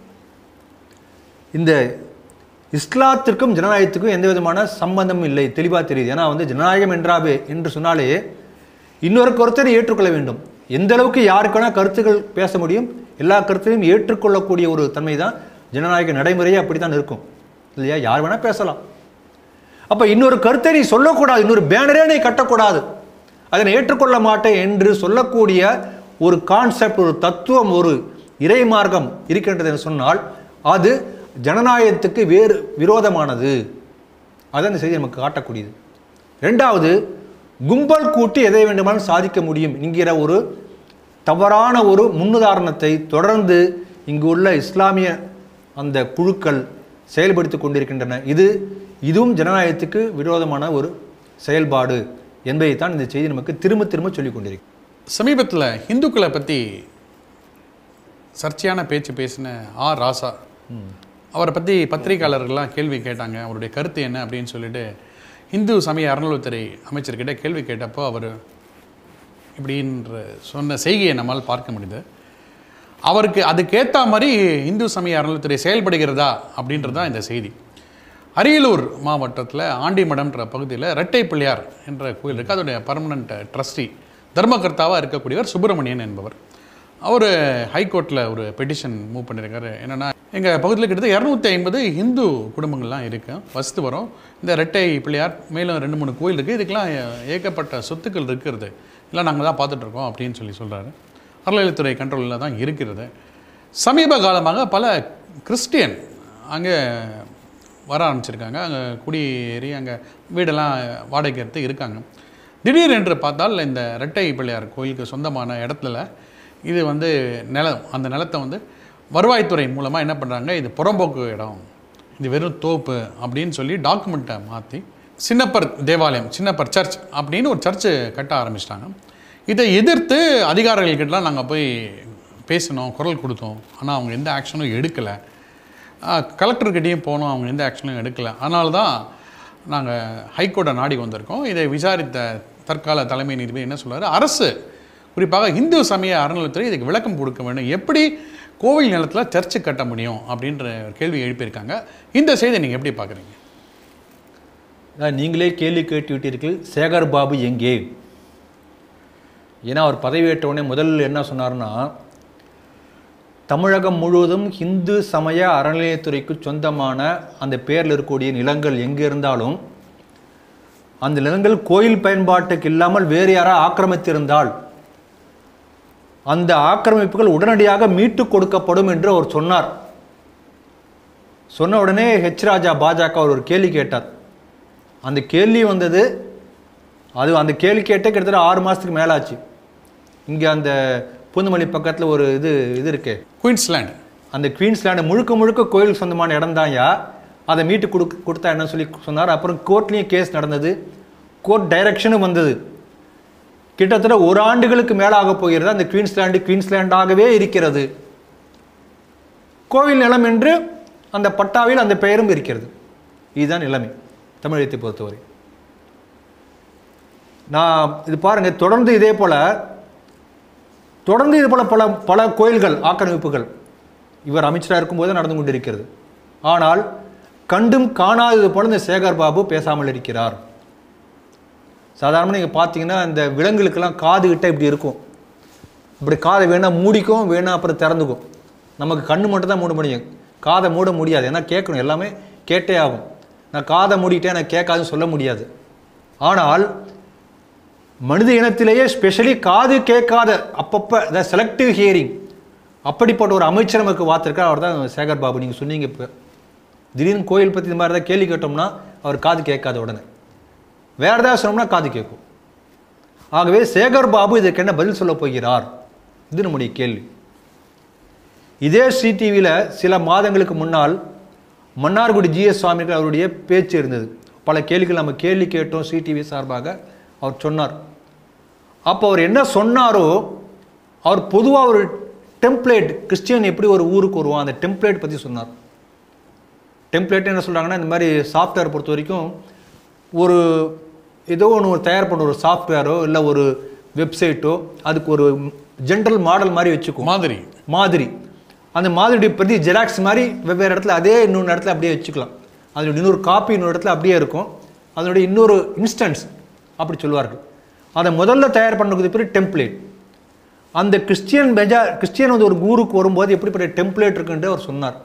இந்த இஸ்லாத்திற்கும் ஜனநாயகத்துக்கும் எந்த விதமான சம்பந்தமும் இல்லை தெளிவாக தெரியுது ஏன்னா வந்து ஜனநாயகம் என்றாவே என்று சொன்னாலே இன்னொரு கருத்தை ஏற்றுக்கொள்ள வேண்டும் எந்த அளவுக்கு யாருக்கான கருத்துக்கள் பேச முடியும் எல்லா கருத்தையும் ஏற்றுக்கொள்ளக்கூடிய ஒரு தன்மை தான் ஜனநாயக நடைமுறையே அப்படி தான் இருக்கும் இல்லையா யார் வேணால் பேசலாம் அப்போ இன்னொரு கருத்தை நீ சொல்லக்கூடாது இன்னொரு பேனரே நீ கட்டக்கூடாது அதை நான் ஏற்றுக்கொள்ள மாட்டேன் என்று சொல்லக்கூடிய ஒரு கான்செப்ட் ஒரு தத்துவம் ஒரு இறை மார்க்கம் இருக்கின்றது என்று சொன்னால் அது ஜனநாயகத்துக்கு வேறு விரோதமானது அதான் இந்த செய்தி நமக்கு காட்டக்கூடியது ரெண்டாவது கும்பல் கூட்டி எதை வேண்டுமானாலும் சாதிக்க முடியும் என்கிற ஒரு தவறான ஒரு முன்னுதாரணத்தை தொடர்ந்து இங்கு உள்ள இஸ்லாமிய அந்த குழுக்கள் செயல்படுத்தி கொண்டிருக்கின்றன இது இதுவும் ஜனநாயகத்துக்கு விரோதமான ஒரு செயல்பாடு என்பதைத்தான் இந்த செய்தி நமக்கு திரும்ப திரும்ப சொல்லிக் கொண்டிருக்கு சமீபத்தில் இந்துக்களை பற்றி சர்ச்சையான பேச்சு பேசின ஆர் ராசா அவரை பற்றி பத்திரிகையாளர்கள்லாம் கேள்வி கேட்டாங்க அவருடைய கருத்து என்ன அப்படின்னு சொல்லிட்டு இந்து சமய அறநிலையத்துறை அமைச்சர்கிட்ட கேள்வி கேட்டப்போ அவர் இப்படின்ற சொன்ன செய்கையை நம்மால் பார்க்க முடியுது அவருக்கு அதுக்கேற்ற மாதிரி இந்து சமய அறநிலையத்துறை செயல்படுகிறதா அப்படின்றது தான் இந்த செய்தி அரியலூர் மாவட்டத்தில் ஆண்டிமடம்ன்ற பகுதியில் ரெட்டை பிள்ளையார் என்ற கோயில் இருக்குது அதோடைய பர்மனண்ட் ட்ரஸ்டி தர்மகர்த்தாவாக இருக்கக்கூடியவர் சுப்பிரமணியன் என்பவர் அவர் ஹைகோர்ட்டில் ஒரு பெட்டிஷன் மூவ் பண்ணியிருக்காரு என்னென்னா எங்கள் பகுதியில் கிட்டத்தட்ட இரநூத்தி ஐம்பது இந்து குடும்பங்கள்லாம் இருக்கு வசித்து வரோம் இந்த ரெட்டை பிள்ளையார் மேலும் ரெண்டு மூணு கோயில் இருக்குது இதுக்கெல்லாம் ஏ- ஏகப்பட்ட சொத்துக்கள் இருக்கிறது இல்லை நாங்கள் தான் பார்த்துட்ருக்கோம் அப்படின்னு சொல்லி சொல்கிறாரு அறநிலையத்துறை கண்ட்ரோலில் தான் இருக்கிறது சமீப காலமாக பல கிறிஸ்டியன் அங்கே வர ஆரம்பிச்சிருக்காங்க அங்கே குடியேறி அங்கே வீடெல்லாம் வாடகைக்கு எடுத்து இருக்காங்க திடீர் என்று பார்த்தால் இந்த ரெட்டை பிள்ளையார் கோயிலுக்கு சொந்தமான இடத்துல இது வந்து நிலம் அந்த நிலத்தை வந்து வருவாய்த்துறை மூலமாக என்ன பண்ணுறாங்க இது புறம்போக்கு இடம் இது வெறும் தோப்பு அப்படின்னு சொல்லி டாக்குமெண்ட்டை மாற்றி சின்னப்பர் தேவாலயம் சின்னப்பர் சர்ச் அப்படின்னு ஒரு சர்ச்சு கட்ட ஆரம்பிச்சிட்டாங்க இதை எதிர்த்து அதிகாரிகள்கிட்டலாம் நாங்கள் போய் பேசினோம் குரல் கொடுத்தோம் ஆனால் அவங்க எந்த ஆக்ஷனும் எடுக்கலை கலெக்டர்கிட்டையும் போனோம் அவங்க எந்த ஆக்ஷனும் எடுக்கலை அதனால தான் நாங்கள் ஹைகோர்ட்டை நாடி வந்திருக்கோம் இதை விசாரித்த தற்கால தலைமை நீதிபதி என்ன சொல்றாரு அரசு குறிப்பாக இந்து சமய அறநிலையத்துறை இதுக்கு விளக்கம் கொடுக்க வேண்டும் எப்படி கோவில் நிலத்தில் சர்ச்சு கட்ட முடியும் அப்படின்ற ஒரு கேள்வி எழுப்பியிருக்காங்க இந்த செய்தியை நீங்கள் எப்படி பார்க்குறீங்க அதான் நீங்களே கேள்வி கேட்டு விட்டீர்கள் சேகர் பாபு எங்கே ஏன்னா அவர் பதவியேற்ற உடனே முதல்ல என்ன சொன்னார்னா தமிழகம் முழுவதும் இந்து சமய அறநிலையத்துறைக்கு சொந்தமான அந்த பேரில் இருக்கக்கூடிய நிலங்கள் எங்கே இருந்தாலும் அந்த நிலங்கள் கோயில் பயன்பாட்டுக்கு இல்லாமல் வேறு யாராவது ஆக்கிரமித்திருந்தால் அந்த ஆக்கிரமிப்புகள் உடனடியாக மீட்டு கொடுக்கப்படும் என்று அவர் சொன்னார் சொன்ன உடனே ஹெச் ராஜா பாஜக அவர் ஒரு கேள்வி கேட்டார் அந்த கேள்வி வந்தது அது அந்த கேள்வி கேட்டே கிட்டத்தட்ட ஆறு மாதத்துக்கு மேலாச்சு இங்கே அந்த பூந்தமல்லி பக்கத்தில் ஒரு இது இது இருக்கே குயின்ஸ்லாண்ட் அந்த குயின்ஸ்லாண்டு முழுக்க முழுக்க கோயிலுக்கு சொந்தமான இடம் தான்யா அதை மீட்டு கொடு கொடுத்தா என்ன சொல்லி சொன்னார் அப்புறம் கோர்ட்லேயும் கேஸ் நடந்தது கோர்ட் டைரக்ஷனும் வந்தது கிட்டத்தட்ட ஒரு ஆண்டுகளுக்கு மேலாக போகிறது அந்த குயின்ஸ்லாண்டு குயின்ஸ்லாண்டாகவே இருக்கிறது கோவில் நிலம் என்று அந்த பட்டாவில் அந்த பெயரும் இருக்கிறது இதுதான் நிலைமை தமிழகத்தை பொறுத்தவரை நான் இது பாருங்க தொடர்ந்து இதே போல தொடர்ந்து இது போல பல பல கோயில்கள் ஆக்கிரமிப்புகள் இவர் அமைச்சராக இருக்கும்போது நடந்து கொண்டிருக்கிறது ஆனால் கண்டும் காணாதது போல இந்த சேகர் பாபு பேசாமல் இருக்கிறார் சாதாரணமாக நீங்கள் பார்த்தீங்கன்னா இந்த விலங்குகளுக்கெல்லாம் காது கிட்ட இப்படி இருக்கும் இப்படி காதை வேணா மூடிக்கும் வேணா அப்புறம் திறந்துக்கும் நமக்கு கண்ணு மட்டும் தான் மூட முடியும் காதை மூட முடியாது ஏன்னா கேட்கணும் எல்லாமே கேட்டே ஆகும் நான் காதை மூடிட்டேன் நான் கேட்காதுன்னு சொல்ல முடியாது ஆனால் மனித இனத்திலேயே ஸ்பெஷலி காது கேட்காத அப்பப்போ த செலக்டிவ் ஹியரிங் அப்படிப்பட்ட ஒரு அமைச்சர் நமக்கு பார்த்துருக்கார் அவர் தான் சேகர் பாபு நீங்கள் சொன்னீங்க இப்போ திடீர்னு கோயில் பற்றி இந்த மாதிரி தான் கேள்வி கேட்டோம்னா அவர் காது கேட்காத உடனே வேறு ஏதாவது சொன்னோம்னா காது கேட்கும் ஆகவே சேகர் பாபு இதற்கு என்ன பதில் சொல்ல போகிறார் இது நம்முடைய கேள்வி இதே ஸ்ரீ டிவியில் சில மாதங்களுக்கு முன்னால் மன்னார்குடி ஜிஎஸ் சுவாமிகள் அவருடைய பேச்சு இருந்தது பல கேள்விகள் நம்ம கேள்வி கேட்டோம் ஸ்ரீ டிவி சார்பாக அவர் சொன்னார் அப்போ அவர் என்ன சொன்னாரோ அவர் பொதுவாக ஒரு டெம்ப்ளேட் கிறிஸ்டியன் எப்படி ஒரு ஊருக்கு வருவான் அந்த டெம்ப்ளேட் பற்றி சொன்னார் டெம்ப்ளேட் என்ன சொல்கிறாங்கன்னா இந்த மாதிரி சாஃப்ட்வேர் பொறுத்த வரைக்கும் ஒரு ஏதோ ஒன்று ஒரு தயார் பண்ண ஒரு சாஃப்ட்வேரோ இல்லை ஒரு வெப்சைட்டோ அதுக்கு ஒரு ஜென்ரல் மாடல் மாதிரி வச்சுக்குவோம் மாதிரி மாதிரி அந்த மாதிரியுடைய பிரதி ஜெராக்ஸ் மாதிரி வெவ்வேறு இடத்துல அதே இன்னொரு இடத்துல அப்படியே வச்சுக்கலாம் அதனுடைய இன்னொரு காப்பி இன்னொரு இடத்துல அப்படியே இருக்கும் அதனுடைய இன்னொரு இன்ஸ்டன்ஸ் அப்படி சொல்லுவார்கள் அதை முதல்ல தயார் பண்ணுறது பேர் டெம்ப்ளேட் அந்த கிறிஸ்டியன் மெஜா கிறிஸ்டியன் வந்து ஒரு ஊருக்கு வரும்போது எப்படிப்பட்ட டெம்ப்ளேட் இருக்குன்ட்டு அவர் சொன்னார்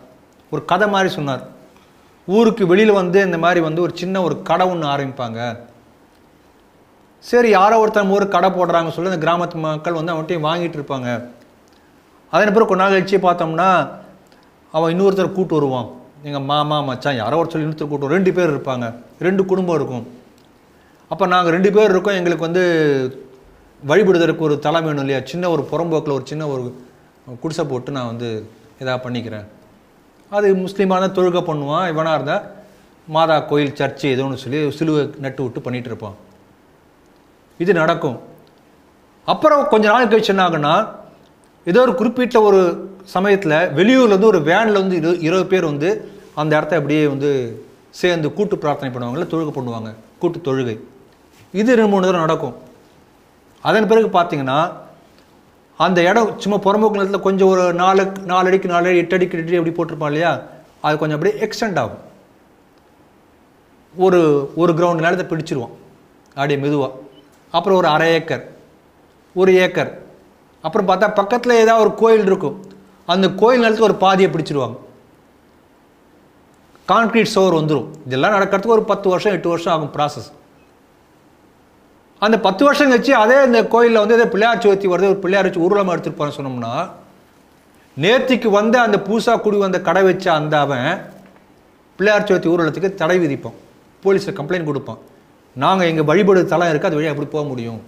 ஒரு கதை மாதிரி சொன்னார் ஊருக்கு வெளியில் வந்து இந்த மாதிரி வந்து ஒரு சின்ன ஒரு கடை ஒன்று ஆரம்பிப்பாங்க சரி யாரோ ஒருத்தர் நம்ம ஊருக்கு கடை போடுறாங்க சொல்லி அந்த கிராமத்து மக்கள் வந்து அவன்கிட்ட வாங்கிட்டு இருப்பாங்க அதன் பிறகு கொஞ்ச நாள் கழிச்சு பார்த்தோம்னா அவன் இன்னொருத்தர் கூட்டு வருவான் எங்கள் மாமா மச்சான் யாரோ ஒரு சொல்லி இன்னொருத்தர் கூட்டு வரும். ரெண்டு பேர் இருப்பாங்க ரெண்டு குடும்பம் இருக்கும் அப்போ நாங்கள் ரெண்டு பேர் இருக்கோம் எங்களுக்கு வந்து வழிபடுவதற்கு ஒரு தலம் வேணும் இல்லையா சின்ன ஒரு புறம்போக்கில் ஒரு சின்ன ஒரு குடிசை போட்டு நான் வந்து இதாக பண்ணிக்கிறேன் அது முஸ்லீமான தொழுகை பண்ணுவான் இவனாக இருந்தால் மாதா கோயில் சர்ச்சு ஏதோ ஒன்று சொல்லி சிலுவை நட்டு விட்டு பண்ணிகிட்டு இருப்பான் இது நடக்கும் அப்புறம் கொஞ்ச நாள் கழிச்சு என்ன ஆகுன்னா ஏதோ ஒரு குறிப்பிட்ட ஒரு சமயத்தில் வெளியூர்லேருந்து ஒரு வேனில் வந்து இரு இருபது பேர் வந்து அந்த இடத்த அப்படியே வந்து சேர்ந்து கூட்டு பிரார்த்தனை பண்ணுவாங்கல்ல தொழுகை பண்ணுவாங்க கூட்டு தொழுகை இது ரெண்டு மூணு தடவை நடக்கும் அதன் பிறகு பார்த்தீங்கன்னா அந்த இடம் சும்மா புறம்போக்கு நிலத்தில் கொஞ்சம் ஒரு நாலு நாலு அடிக்கு நாலு அடி எட்டு அடிக்கு எட்டு அடி அப்படி போட்டிருப்பான் இல்லையா அது கொஞ்சம் அப்படியே எக்ஸ்டெண்ட் ஆகும் ஒரு ஒரு கிரவுண்ட் நிலத்தை பிடிச்சிருவோம் அப்படியே மெதுவாக அப்புறம் ஒரு அரை ஏக்கர் ஒரு ஏக்கர் அப்புறம் பார்த்தா பக்கத்தில் ஏதாவது ஒரு கோயில் இருக்கும் அந்த கோயில் நிலத்துல ஒரு பாதியை பிடிச்சிருவாங்க கான்கிரீட் சோர் வந்துடும் இதெல்லாம் நடக்கிறதுக்கு ஒரு பத்து வருஷம் எட்டு வருஷம் ஆகும் ப்ராசஸ் அந்த பத்து வருஷம் கழிச்சு அதே இந்த கோயிலில் வந்து ஏதோ பிள்ளையார் சதுர்த்தி வருது ஒரு பிள்ளையார் வச்சு ஊர்வலமாக எடுத்துட்டு போறேன்னு சொன்னோம்னா நேர்த்திக்கு வந்து அந்த பூசா குடி வந்த கடை வச்ச அந்த அவன் பிள்ளையார் சதுர்த்தி ஊர்வலத்துக்கு தடை விதிப்பான் போலீஸில் கம்ப்ளைண்ட் கொடுப்பான் நாங்கள் எங்கள் வழிபடு தலம் இருக்குது அது வழி அப்படி போக முடியும்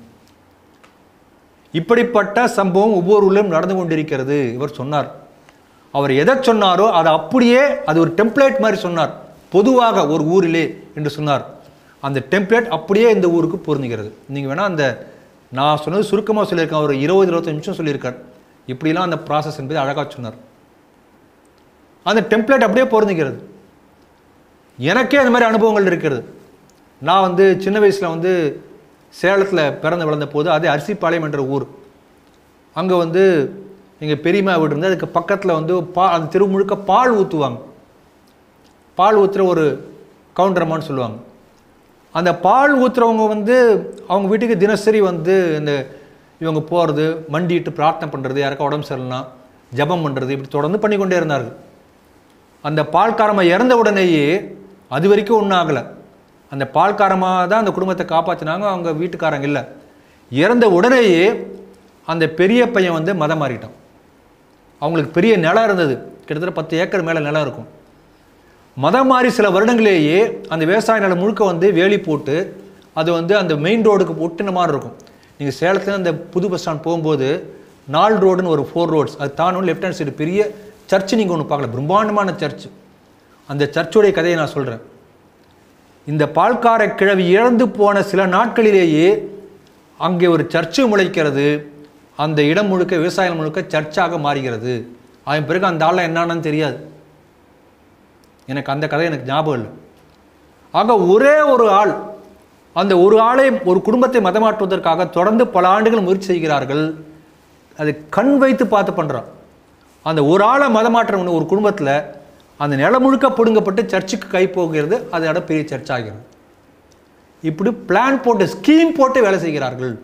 இப்படிப்பட்ட சம்பவம் ஒவ்வொரு ஊரிலும் நடந்து கொண்டிருக்கிறது இவர் சொன்னார் அவர் எதை சொன்னாரோ அதை அப்படியே அது ஒரு டெம்ப்ளேட் மாதிரி சொன்னார் பொதுவாக ஒரு ஊரிலே என்று சொன்னார் அந்த டெம்ப்ளேட் அப்படியே இந்த ஊருக்கு பொருந்துகிறது நீங்கள் வேணால் அந்த நான் சொன்னது சுருக்கமாக சொல்லியிருக்கேன் ஒரு இருபது இருபத்தஞ்சு நிமிஷம் சொல்லியிருக்கார் இப்படிலாம் அந்த ப்ராசஸ் என்பது அழகாக சொன்னார் அந்த டெம்ப்ளேட் அப்படியே பொருந்துகிறது எனக்கே அந்த மாதிரி அனுபவங்கள் இருக்கிறது நான் வந்து சின்ன வயசில் வந்து சேலத்தில் பிறந்து வளர்ந்த போது அது அரிசிப்பாளையம் என்ற ஊர் அங்கே வந்து எங்கள் பெரியம்மா வீடு இருந்து அதுக்கு பக்கத்தில் வந்து பா அந்த தெரு முழுக்க பால் ஊற்றுவாங்க பால் ஊற்றுற ஒரு கவுண்டரம்மான்னு சொல்லுவாங்க அந்த பால் ஊற்றுறவங்க வந்து அவங்க வீட்டுக்கு தினசரி வந்து இந்த இவங்க போகிறது மண்டிட்டு பிரார்த்தனை பண்ணுறது யாருக்கா உடம்பு சரியில்லைனா ஜெபம் பண்ணுறது இப்படி தொடர்ந்து பண்ணி கொண்டே இருந்தார்கள் அந்த பால்காரம்மா இறந்த உடனேயே அது வரைக்கும் ஒன்றும் ஆகலை அந்த பால்காரமாக தான் அந்த குடும்பத்தை காப்பாற்றினாங்க அவங்க வீட்டுக்காரங்க இல்லை இறந்த உடனேயே அந்த பெரிய பையன் வந்து மதம் மாறிட்டான் அவங்களுக்கு பெரிய நிலம் இருந்தது கிட்டத்தட்ட பத்து ஏக்கர் மேலே நிலம் இருக்கும் மதம் மாறி சில வருடங்களேயே அந்த விவசாய நிலம் முழுக்க வந்து வேலி போட்டு அது வந்து அந்த மெயின் ரோடுக்கு ஒட்டின மாதிரி இருக்கும் நீங்கள் சேலத்துல அந்த புது பஸ் ஸ்டாண்ட் போகும்போது நாலு ரோடுன்னு ஒரு ஃபோர் ரோட்ஸ் அது தானும் லெஃப்ட் ஹேண்ட் சைடு பெரிய சர்ச் நீங்கள் ஒன்று பார்க்கல பிரம்மாண்டமான சர்ச் அந்த சர்ச்சுடைய கதையை நான் சொல்கிறேன் இந்த பால்கார கிழவி இழந்து போன சில நாட்களிலேயே அங்கே ஒரு சர்ச்சு முளைக்கிறது அந்த இடம் முழுக்க விவசாயம் முழுக்க சர்ச்சாக மாறுகிறது அதன் பிறகு அந்த ஆள் என்னன்னு தெரியாது எனக்கு அந்த கதை எனக்கு ஞாபகம் இல்லை ஆக ஒரே ஒரு ஆள் அந்த ஒரு ஆளை ஒரு குடும்பத்தை மதமாற்றுவதற்காக தொடர்ந்து பல ஆண்டுகள் முயற்சி செய்கிறார்கள் அது கண் வைத்து பார்த்து பண்ணுறான் அந்த ஒரு ஆளை மதமாற்றம் ஒரு குடும்பத்தில் அந்த நிலம் முழுக்க பிடுங்கப்பட்டு சர்ச்சுக்கு கை போகிறது அது இடம் பெரிய சர்ச் ஆகிறது இப்படி பிளான் போட்டு ஸ்கீம் போட்டு வேலை செய்கிறார்கள்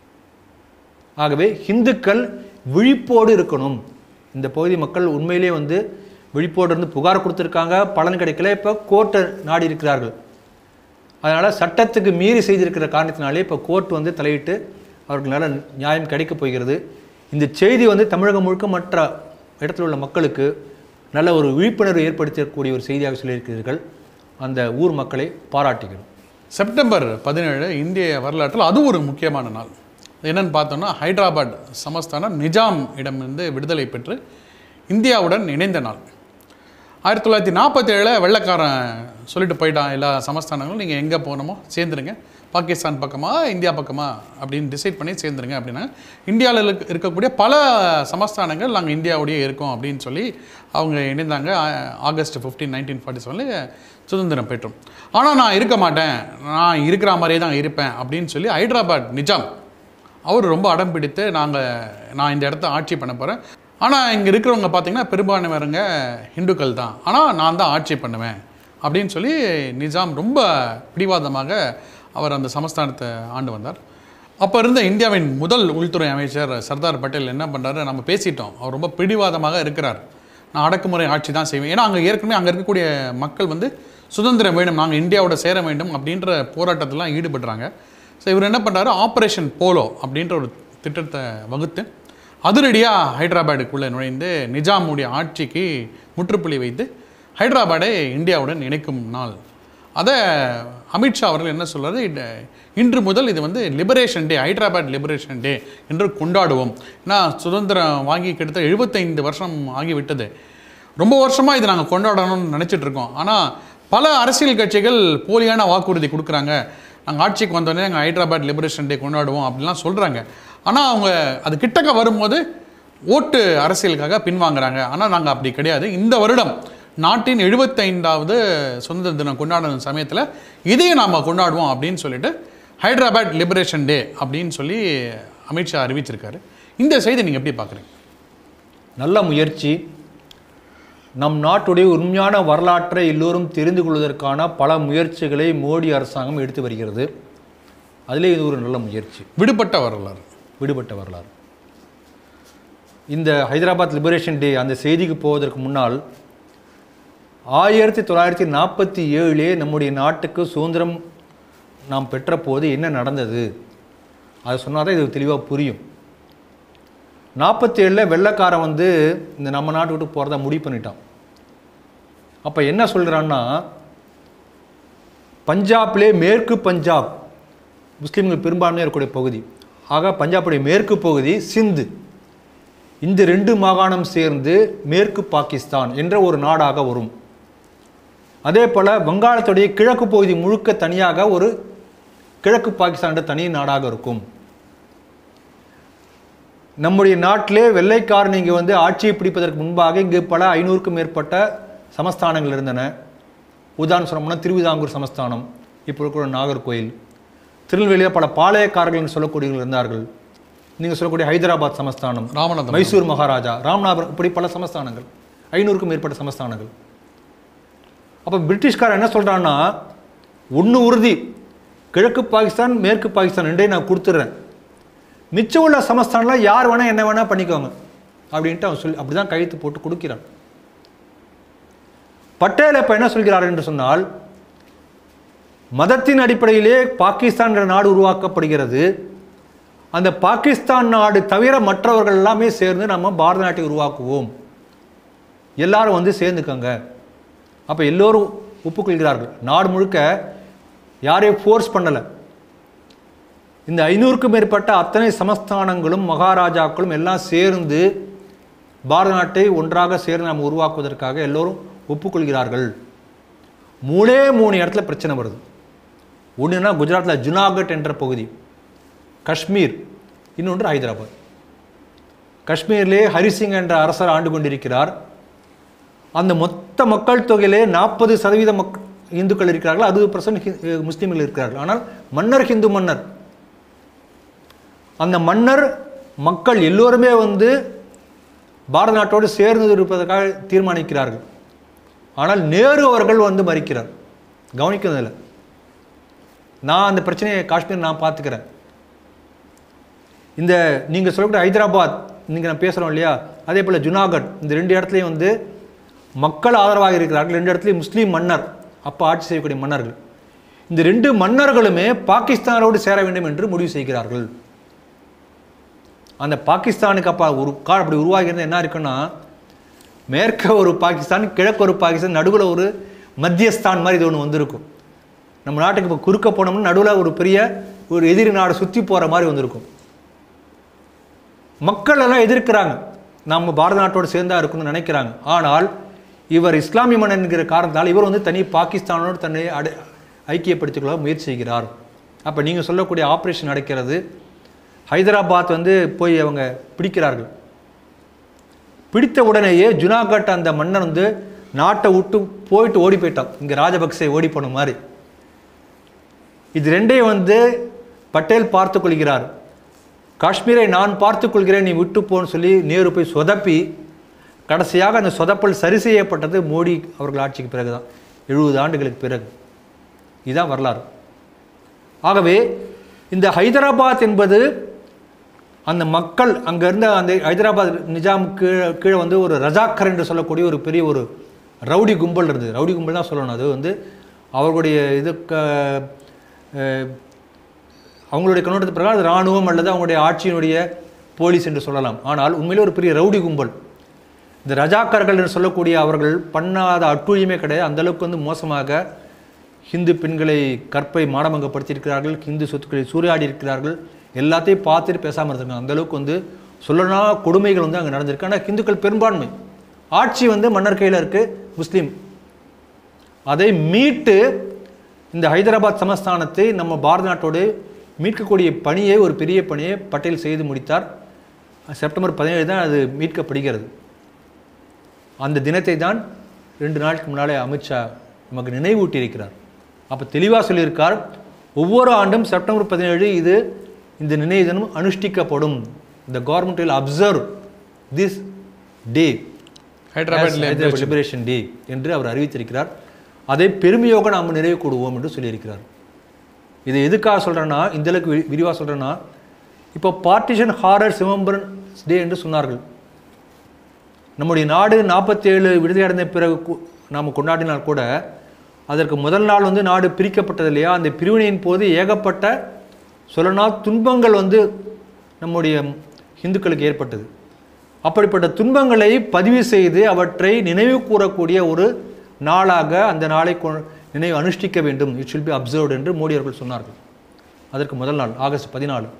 ஆகவே இந்துக்கள் விழிப்போடு இருக்கணும் இந்த பகுதி மக்கள் உண்மையிலே வந்து விழிப்போடு இருந்து புகார் கொடுத்துருக்காங்க பலன் கிடைக்கல இப்போ கோர்ட்டை நாடி இருக்கிறார்கள் அதனால் சட்டத்துக்கு மீறி செய்திருக்கிற காரணத்தினாலே இப்போ கோர்ட் வந்து தலையிட்டு அவருக்கு நல்ல நியாயம் கிடைக்கப் போகிறது இந்த செய்தி வந்து தமிழகம் முழுக்க மற்ற இடத்தில் உள்ள மக்களுக்கு நல்ல ஒரு விழிப்புணர்வு ஏற்படுத்தக்கூடிய ஒரு செய்தியாக சொல்லியிருக்கிறீர்கள் அந்த ஊர் மக்களை பாராட்டுகிறோம் செப்டம்பர் பதினேழு இந்திய வரலாற்றில் அதுவும் ஒரு முக்கியமான நாள் என்னன்னு பார்த்தோம்னா ஹைதராபாத் சமஸ்தானம் நிஜாம் இடமிருந்து விடுதலை பெற்று இந்தியாவுடன் இணைந்த நாள் ஆயிரத்தி தொள்ளாயிரத்தி நாற்பத்தி ஏழில் வெள்ளைக்காரன் சொல்லிட்டு போயிட்டான் எல்லா சமஸ்தானங்களும் நீங்கள் எங்கே போகணுமோ சேர்ந்துருங்க பாகிஸ்தான் பக்கமா இந்தியா பக்கமா அப்படின்னு டிசைட் பண்ணி சேர்ந்துருங்க அப்படின்னா இந்தியாவில் இருக்க- இருக்கக்கூடிய பல சமஸ்தானங்கள் நாங்கள் இந்தியாவோடயே இருக்கோம் அப்படின்னு சொல்லி அவங்க இணைந்தாங்க ஆ- ஆகஸ்ட் ஃபிஃப்டீன் நைன்டீன் ஃபார்ட்டி செவனில் சுதந்திரம் பெற்றோம் ஆனால் நான் இருக்க மாட்டேன் நான் இருக்கிற மாதிரியே தான் இருப்பேன் அப்படின்னு சொல்லி ஹைதராபாத் நிஜாம் அவர் ரொம்ப அடம் பிடித்து நாங்கள் நான் இந்த இடத்த ஆட்சி பண்ண போகிறேன் ஆனால் இங்கே இருக்கிறவங்க பார்த்தீங்கன்னா பெரும்பான்மையவருங்க இந்துக்கள் தான் ஆனால் நான் தான் ஆட்சி பண்ணுவேன் அப்படின்னு சொல்லி நிஜாம் ரொம்ப பிடிவாதமாக அவர் அந்த சமஸ்தானத்தை ஆண்டு வந்தார் அப்போ இருந்த இந்தியாவின் முதல் உள்துறை அமைச்சர் சர்தார் பட்டேல் என்ன பண்ணுறாரு நம்ம பேசிட்டோம் அவர் ரொம்ப பிடிவாதமாக இருக்கிறார் நான் அடக்குமுறை ஆட்சி தான் செய்வேன் ஏன்னா அங்கே ஏற்கனவே அங்கே இருக்கக்கூடிய மக்கள் வந்து சுதந்திரம் வேணும் நாங்கள் இந்தியாவோட சேர வேண்டும் அப்படின்ற போராட்டத்திலாம் ஈடுபடுறாங்க ஸோ இவர் என்ன பண்ணுறாரு ஆப்ரேஷன் போலோ அப்படின்ற ஒரு திட்டத்தை வகுத்து அதிரடியாக ஹைதராபாடுக்குள்ளே நுழைந்து நிஜாமுடைய ஆட்சிக்கு முற்றுப்புள்ளி வைத்து ஹைதராபாடை இந்தியாவுடன் இணைக்கும் நாள் அதை அமித்ஷா அவர்கள் என்ன சொல்றாரு இது இன்று முதல் இது வந்து liberation day Hyderabad liberation day என்று கொண்டாடுவோம் ஏன்னா சுதந்திரம் வாங்கி கிட்டத்தட்ட எழுபத்தைந்து வருஷம் ஆகிவிட்டது ரொம்ப வருஷமாக இதை நாங்கள் கொண்டாடணும்னு நினச்சிட்டு இருக்கோம் ஆனால் பல அரசியல் கட்சிகள் போலியான வாக்குறுதி கொடுக்குறாங்க நாங்கள் ஆட்சிக்கு வந்தோடனே நாங்கள் ஹைதராபாத் லிபரேஷன் டே கொண்டாடுவோம் அப்படிலாம் சொல்கிறாங்க ஆனால் அவங்க அது கிட்டக்க வரும்போது ஓட்டு அரசியலுக்காக பின்வாங்குறாங்க ஆனால் நாங்கள் அப்படி கிடையாது இந்த வருடம் நாட்டின் எழுபத்தைந்தாவது சுதந்திர தினம் கொண்டாடுற சமயத்தில் இதையும் நாம் கொண்டாடுவோம் அப்படின்னு சொல்லிட்டு ஹைதராபாத் லிபரேஷன் டே அப்படின்னு சொல்லி அமித்ஷா அறிவிச்சிருக்காரு இந்த செய்தி நீங்கள் எப்படி பார்க்குறீங்க நல்ல முயற்சி நம் நாட்டுடைய உண்மையான வரலாற்றை எல்லோரும் தெரிந்து கொள்வதற்கான பல முயற்சிகளை மோடி அரசாங்கம் எடுத்து வருகிறது அதிலே இது ஒரு நல்ல முயற்சி விடுபட்ட வரலாறு விடுபட்ட வரலாறு இந்த ஹைதராபாத் லிபரேஷன் டே அந்த செய்திக்கு போவதற்கு முன்னால் ஆயிரத்தி தொள்ளாயிரத்தி நாற்பத்தி ஏழிலே நம்முடைய நாட்டுக்கு சுதந்திரம் நாம் பெற்ற போது என்ன நடந்தது அதை சொன்னால் தான் இது தெளிவாக புரியும் நாற்பத்தி ஏழில் வெள்ளைக்காரன் வந்து இந்த நம்ம நாட்டு விட்டு போகிறதா முடிவு பண்ணிட்டான் அப்போ என்ன சொல்கிறான்னா பஞ்சாப்லே மேற்கு பஞ்சாப் முஸ்லீம்கள் பெரும்பான்மையாக இருக்கக்கூடிய பகுதி ஆக பஞ்சாபுடைய மேற்கு பகுதி சிந்து இந்த ரெண்டு மாகாணம் சேர்ந்து மேற்கு பாகிஸ்தான் என்ற ஒரு நாடாக வரும் அதே போல் வங்காளத்துடைய கிழக்கு பகுதி முழுக்க தனியாக ஒரு கிழக்கு பாகிஸ்தான் என்ற தனி நாடாக இருக்கும் நம்முடைய நாட்டிலே வெள்ளைக்காரன் இங்கே வந்து ஆட்சியை பிடிப்பதற்கு முன்பாக இங்கு பல ஐநூறுக்கும் மேற்பட்ட சமஸ்தானங்கள் இருந்தன உதாரணம் சொன்னோம்னா திருவிதாங்கூர் சமஸ்தானம் இப்போ இருக்கிற நாகர்கோயில் திருநெல்வேலியில் பல பாளையக்காரர்கள் என்று சொல்லக்கூடியவர்கள் இருந்தார்கள் நீங்கள் சொல்லக்கூடிய ஹைதராபாத் சமஸ்தானம் ராமநாதபுரம் மைசூர் மகாராஜா ராமநாதபுரம் இப்படி பல சமஸ்தானங்கள் ஐநூறுக்கும் மேற்பட்ட சமஸ்தானங்கள் அப்போ பிரிட்டிஷ்காரன் என்ன சொல்கிறான்னா ஒன்று உறுதி கிழக்கு பாகிஸ்தான் மேற்கு பாகிஸ்தான் ரெண்டையும் நான் கொடுத்துட்றேன் மிச்சம் உள்ள சமஸ்தானில் யார் வேணால் என்ன வேணால் பண்ணிக்கோங்க அப்படின்ட்டு அவன் சொல்லி அப்படி தான் கையெழுத்து போட்டு கொடுக்கிறான் பட்டேல் இப்போ என்ன சொல்கிறார் என்று சொன்னால் மதத்தின் அடிப்படையிலே பாகிஸ்தான் என்ற நாடு உருவாக்கப்படுகிறது அந்த பாகிஸ்தான் நாடு தவிர மற்றவர்கள் எல்லாமே சேர்ந்து நம்ம பாரத நாட்டை உருவாக்குவோம் எல்லாரும் வந்து சேர்ந்துக்கங்க அப்போ எல்லோரும் ஒப்புக்கொள்கிறார்கள் நாடு முழுக்க யாரையும் ஃபோர்ஸ் பண்ணலை இந்த ஐநூறுக்கும் மேற்பட்ட அத்தனை சமஸ்தானங்களும் மகாராஜாக்களும் எல்லாம் சேர்ந்து பாரத நாட்டை ஒன்றாக சேர்ந்து நாம் உருவாக்குவதற்காக எல்லோரும் ஒப்புக்கொள்கிறார்கள் மூணே மூணு இடத்துல பிரச்சனை வருது ஒன்றுனா குஜராத்தில் ஜுனாகட் என்ற பகுதி காஷ்மீர் இன்னொன்று ஹைதராபாத் காஷ்மீரிலே ஹரிசிங் என்ற அரசர் ஆண்டு கொண்டிருக்கிறார் அந்த மொத்த மக்கள் தொகையிலே நாற்பது சதவீத மக் இந்துக்கள் இருக்கிறார்கள் அறுபது பர்சன்ட் முஸ்லீம்கள் இருக்கிறார்கள் ஆனால் மன்னர் ஹிந்து மன்னர் அந்த மன்னர் மக்கள் எல்லோருமே வந்து பாரத நாட்டோடு சேர்ந்து இருப்பதற்காக தீர்மானிக்கிறார்கள் ஆனால் நேரு அவர்கள் வந்து மறிக்கிறார் கவனிக்கிறதில்லை நான் அந்த பிரச்சனையை காஷ்மீர் நான் பார்த்துக்கிறேன் இந்த நீங்கள் சொல்லக்கூடிய ஹைதராபாத் நீங்கள் நான் பேசுகிறோம் இல்லையா அதே போல் ஜுனாகட் இந்த ரெண்டு இடத்துலையும் வந்து மக்கள் ஆதரவாக இருக்கிறார்கள் ரெண்டு இடத்துலையும் முஸ்லீம் மன்னர் அப்போ ஆட்சி செய்யக்கூடிய மன்னர்கள் இந்த ரெண்டு மன்னர்களுமே பாகிஸ்தானோடு சேர வேண்டும் என்று முடிவு செய்கிறார்கள் அந்த பாகிஸ்தானுக்கு அப்போ ஒரு கால் அப்படி உருவாகிறது என்ன இருக்குன்னா மேற்க ஒரு பாகிஸ்தான் கிழக்கு ஒரு பாகிஸ்தான் நடுவில் ஒரு மத்தியஸ்தான் மாதிரி இது ஒன்று வந்திருக்கும் நம்ம நாட்டுக்கு இப்போ குறுக்க போனோம்னா நடுவில் ஒரு பெரிய ஒரு எதிரி நாடு சுற்றி போகிற மாதிரி வந்திருக்கும் மக்கள் எல்லாம் எதிர்க்கிறாங்க நம்ம பாரத நாட்டோடு சேர்ந்தா இருக்கணும்னு நினைக்கிறாங்க ஆனால் இவர் இஸ்லாமிய மன்னன் என்கிற காரணத்தால் இவர் வந்து தனி பாகிஸ்தானோடு தன்னை அடை ஐக்கியப்படுத்திக் கொள்ள முயற்சி செய்கிறார் அப்போ நீங்கள் சொல்லக்கூடிய ஆப்ரேஷன் நடக்கிறது ஹைதராபாத் வந்து போய் அவங்க பிடிக்கிறார்கள் பிடித்த உடனேயே ஜுனாகட் அந்த மன்னன் வந்து நாட்டை விட்டு போயிட்டு ஓடி போயிட்டான் இங்கே ராஜபக்சே ஓடி போன மாதிரி இது ரெண்டையும் வந்து பட்டேல் பார்த்து கொள்கிறார் காஷ்மீரை நான் பார்த்துக் கொள்கிறேன் நீ விட்டு போன்னு சொல்லி நேரு போய் சொதப்பி கடைசியாக அந்த சொதப்பல் சரி செய்யப்பட்டது மோடி அவர்கள் ஆட்சிக்கு பிறகு தான் எழுபது ஆண்டுகளுக்கு பிறகு இதுதான் வரலாறு ஆகவே இந்த ஹைதராபாத் என்பது அந்த மக்கள் அங்கே இருந்த அந்த ஹைதராபாத் நிஜாம் கீழே கீழே வந்து ஒரு ரஜாக்கர் என்று சொல்லக்கூடிய ஒரு பெரிய ஒரு ரவுடி கும்பல் இருந்தது ரவுடி கும்பல் தான் சொல்லணும் அது வந்து அவர்களுடைய இது க- அஹ், அவங்களுடைய கண்ணோட்டத்து பிரகாரம் அது இராணுவம் அல்லது அவங்களுடைய ஆட்சியினுடைய போலீஸ் என்று சொல்லலாம் ஆனால் உண்மையிலே ஒரு பெரிய ரவுடி கும்பல் இந்த ரஜாக்கர்கள் என்று சொல்லக்கூடிய அவர்கள் பண்ணாத அட்டுழியமே கிடையாது அந்த அளவுக்கு வந்து மோசமாக ஹிந்து பெண்களை கற்பை மானபங்கப்படுத்தியிருக்கிறார்கள் ஹிந்து சொத்துக்களை சூறையாடி இருக்கிறார்கள் எல்லாத்தையும் பார்த்துட்டு பேசாமல் இருந்திருக்காங்க அந்த அளவுக்கு வந்து சொல்லனா கொடுமைகள் வந்து அங்கே நடந்திருக்கு ஆனால் ஹிந்துக்கள் பெரும்பான்மை ஆட்சி வந்து மன்னர் கையில் இருக்கு முஸ்லீம் அதை மீட்டு இந்த ஹைதராபாத் சமஸ்தானத்தை நம்ம பாரத நாட்டோடு மீட்கக்கூடிய பணியை ஒரு பெரிய பணியை பட்டேல் செய்து முடித்தார் செப்டம்பர் பதினேழு தான் அது மீட்கப்படுகிறது அந்த தினத்தை தான் ரெண்டு நாளுக்கு முன்னாலே அமித்ஷா நமக்கு நினைவூட்டியிருக்கிறார் அப்போ தெளிவாக சொல்லியிருக்கார் ஒவ்வொரு ஆண்டும் செப்டம்பர் பதினேழு இது இந்த நினைவு தினம் அனுஷ்டிக்கப்படும் இந்த government will observe this day ஹைதராபாத்ல லிபரேஷன் டே என்று அவர் அறிவித்திருக்கிறார் அதை பெருமையோக நாம் நிறைவு கூடுவோம் என்று சொல்லியிருக்கிறார் இது எதுக்காக சொல்கிறேன்னா இந்த அளவுக்கு வி- விரிவா சொல்கிறேன்னா இப்போ பார்ட்டிஷன் ஹாரர் சிவம்பரன் டே என்று சொன்னார்கள் நம்முடைய நாடு நாற்பத்தேழு விடுதலை அடைந்த பிறகு கு- நாம் கொண்டாடினால் கூட அதற்கு முதல் நாள் வந்து நாடு பிரிக்கப்பட்டது இல்லையா அந்த பிரிவினையின் போது ஏகப்பட்ட சொல்லனா துன்பங்கள் வந்து நம்முடைய இந்துக்களுக்கு ஏற்பட்டது அப்படிப்பட்ட துன்பங்களை பதிவு செய்து அவற்றை நினைவு கூறக்கூடிய ஒரு நாளாக அந்த நாளை கொ- நினைவு அனுஷ்டிக்க வேண்டும் இட் ஷில் பி அப்சர்வ்டு என்று மோடி அவர்கள் சொன்னார்கள் அதற்கு முதல் நாள் ஆகஸ்ட் பதினாலு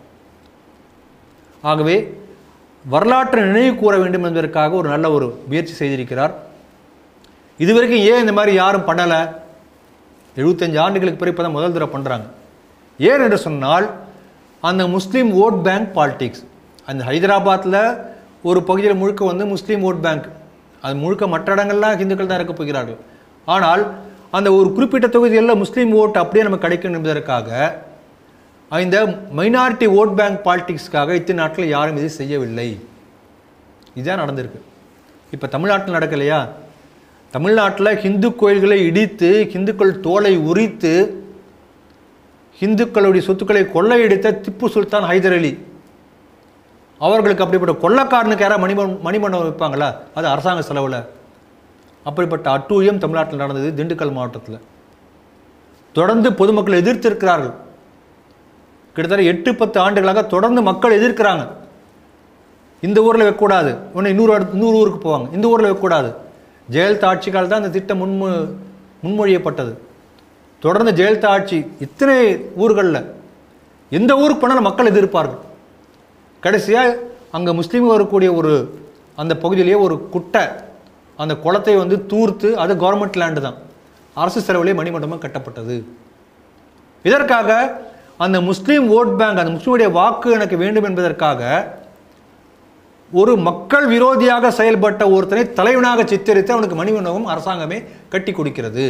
ஆகவே வரலாற்றை நினைவு கூற வேண்டும் என்பதற்காக ஒரு நல்ல ஒரு முயற்சி செய்திருக்கிறார் இதுவரைக்கும் ஏன் இந்த மாதிரி யாரும் பண்ணலை எழுபத்தஞ்சு ஆண்டுகளுக்கு பிறகு இப்போ தான் முதல் தடவை பண்ணுறாங்க ஏன் என்று சொன்னால் அந்த முஸ்லீம் ஓட் பேங்க் பாலிடிக்ஸ் அந்த ஹைதராபாத்தில் ஒரு பகுதியில் முழுக்க வந்து முஸ்லீம் ஓட் பேங்க் அது முழுக்க மற்ற இடங்கள்லாம் ஹிந்துக்கள் தான் இருக்க போகிறார்கள் ஆனால் அந்த ஒரு குறிப்பிட்ட தொகுதிகளில் முஸ்லீம் ஓட் அப்படியே நமக்கு கிடைக்கும் என்பதற்காக இந்த மைனாரிட்டி ஓட் பேங்க் பாலிடிக்ஸ்க்காக இத்தனை நாட்கள் யாரும் இது செய்யவில்லை இதுதான் நடந்திருக்கு இப்போ தமிழ்நாட்டில் நடக்கலையா தமிழ்நாட்டில் ஹிந்து கோயில்களை இடித்து ஹிந்துக்கள் தோலை உரித்து ஹிந்துக்களுடைய சொத்துக்களை கொள்ளையடித்த திப்பு சுல்தான் ஹைதர் அலி அவர்களுக்கு அப்படிப்பட்ட கொள்ளக்காரனுக்கு யாராவது மணிமண் மணிமண்டபம் வைப்பாங்களா அது அரசாங்க செலவில் அப்படிப்பட்ட அட்டூழியம் தமிழ்நாட்டில் நடந்தது திண்டுக்கல் மாவட்டத்தில் தொடர்ந்து பொதுமக்கள் எதிர்த்திருக்கிறார்கள் கிட்டத்தட்ட எட்டு பத்து ஆண்டுகளாக தொடர்ந்து மக்கள் எதிர்க்கிறாங்க இந்த ஊரில் வைக்கக்கூடாது உடனே இன்னொரு இடத்து இன்னொரு ஊருக்கு போவாங்க இந்த ஊரில் வைக்கக்கூடாது ஜெயலலிதா ஆட்சி காலத்தில் தான் இந்த திட்டம் முன்மொ முன்மொழியப்பட்டது தொடர்ந்து ஜெயலலிதா ஆட்சி இத்தனை ஊர்களில் எந்த ஊருக்கு போனாலும் மக்கள் எதிர்ப்பார்கள் கடைசியாக அங்கே முஸ்லீம் வரக்கூடிய ஒரு அந்த பகுதியிலேயே ஒரு குட்டை அந்த குளத்தை வந்து தூர்த்து அது கவர்மெண்ட் லேண்டு தான் அரசு செலவிலே மணிமண்டபம் கட்டப்பட்டது இதற்காக அந்த முஸ்லீம் ஓட் பேங்க் அந்த முஸ்லீமுடைய வாக்கு எனக்கு வேண்டும் என்பதற்காக ஒரு மக்கள் விரோதியாக செயல்பட்ட ஒருத்தனை தலைவனாக சித்தரித்து அவனுக்கு மணிமண்டபம் அரசாங்கமே கட்டி கொடுக்கிறது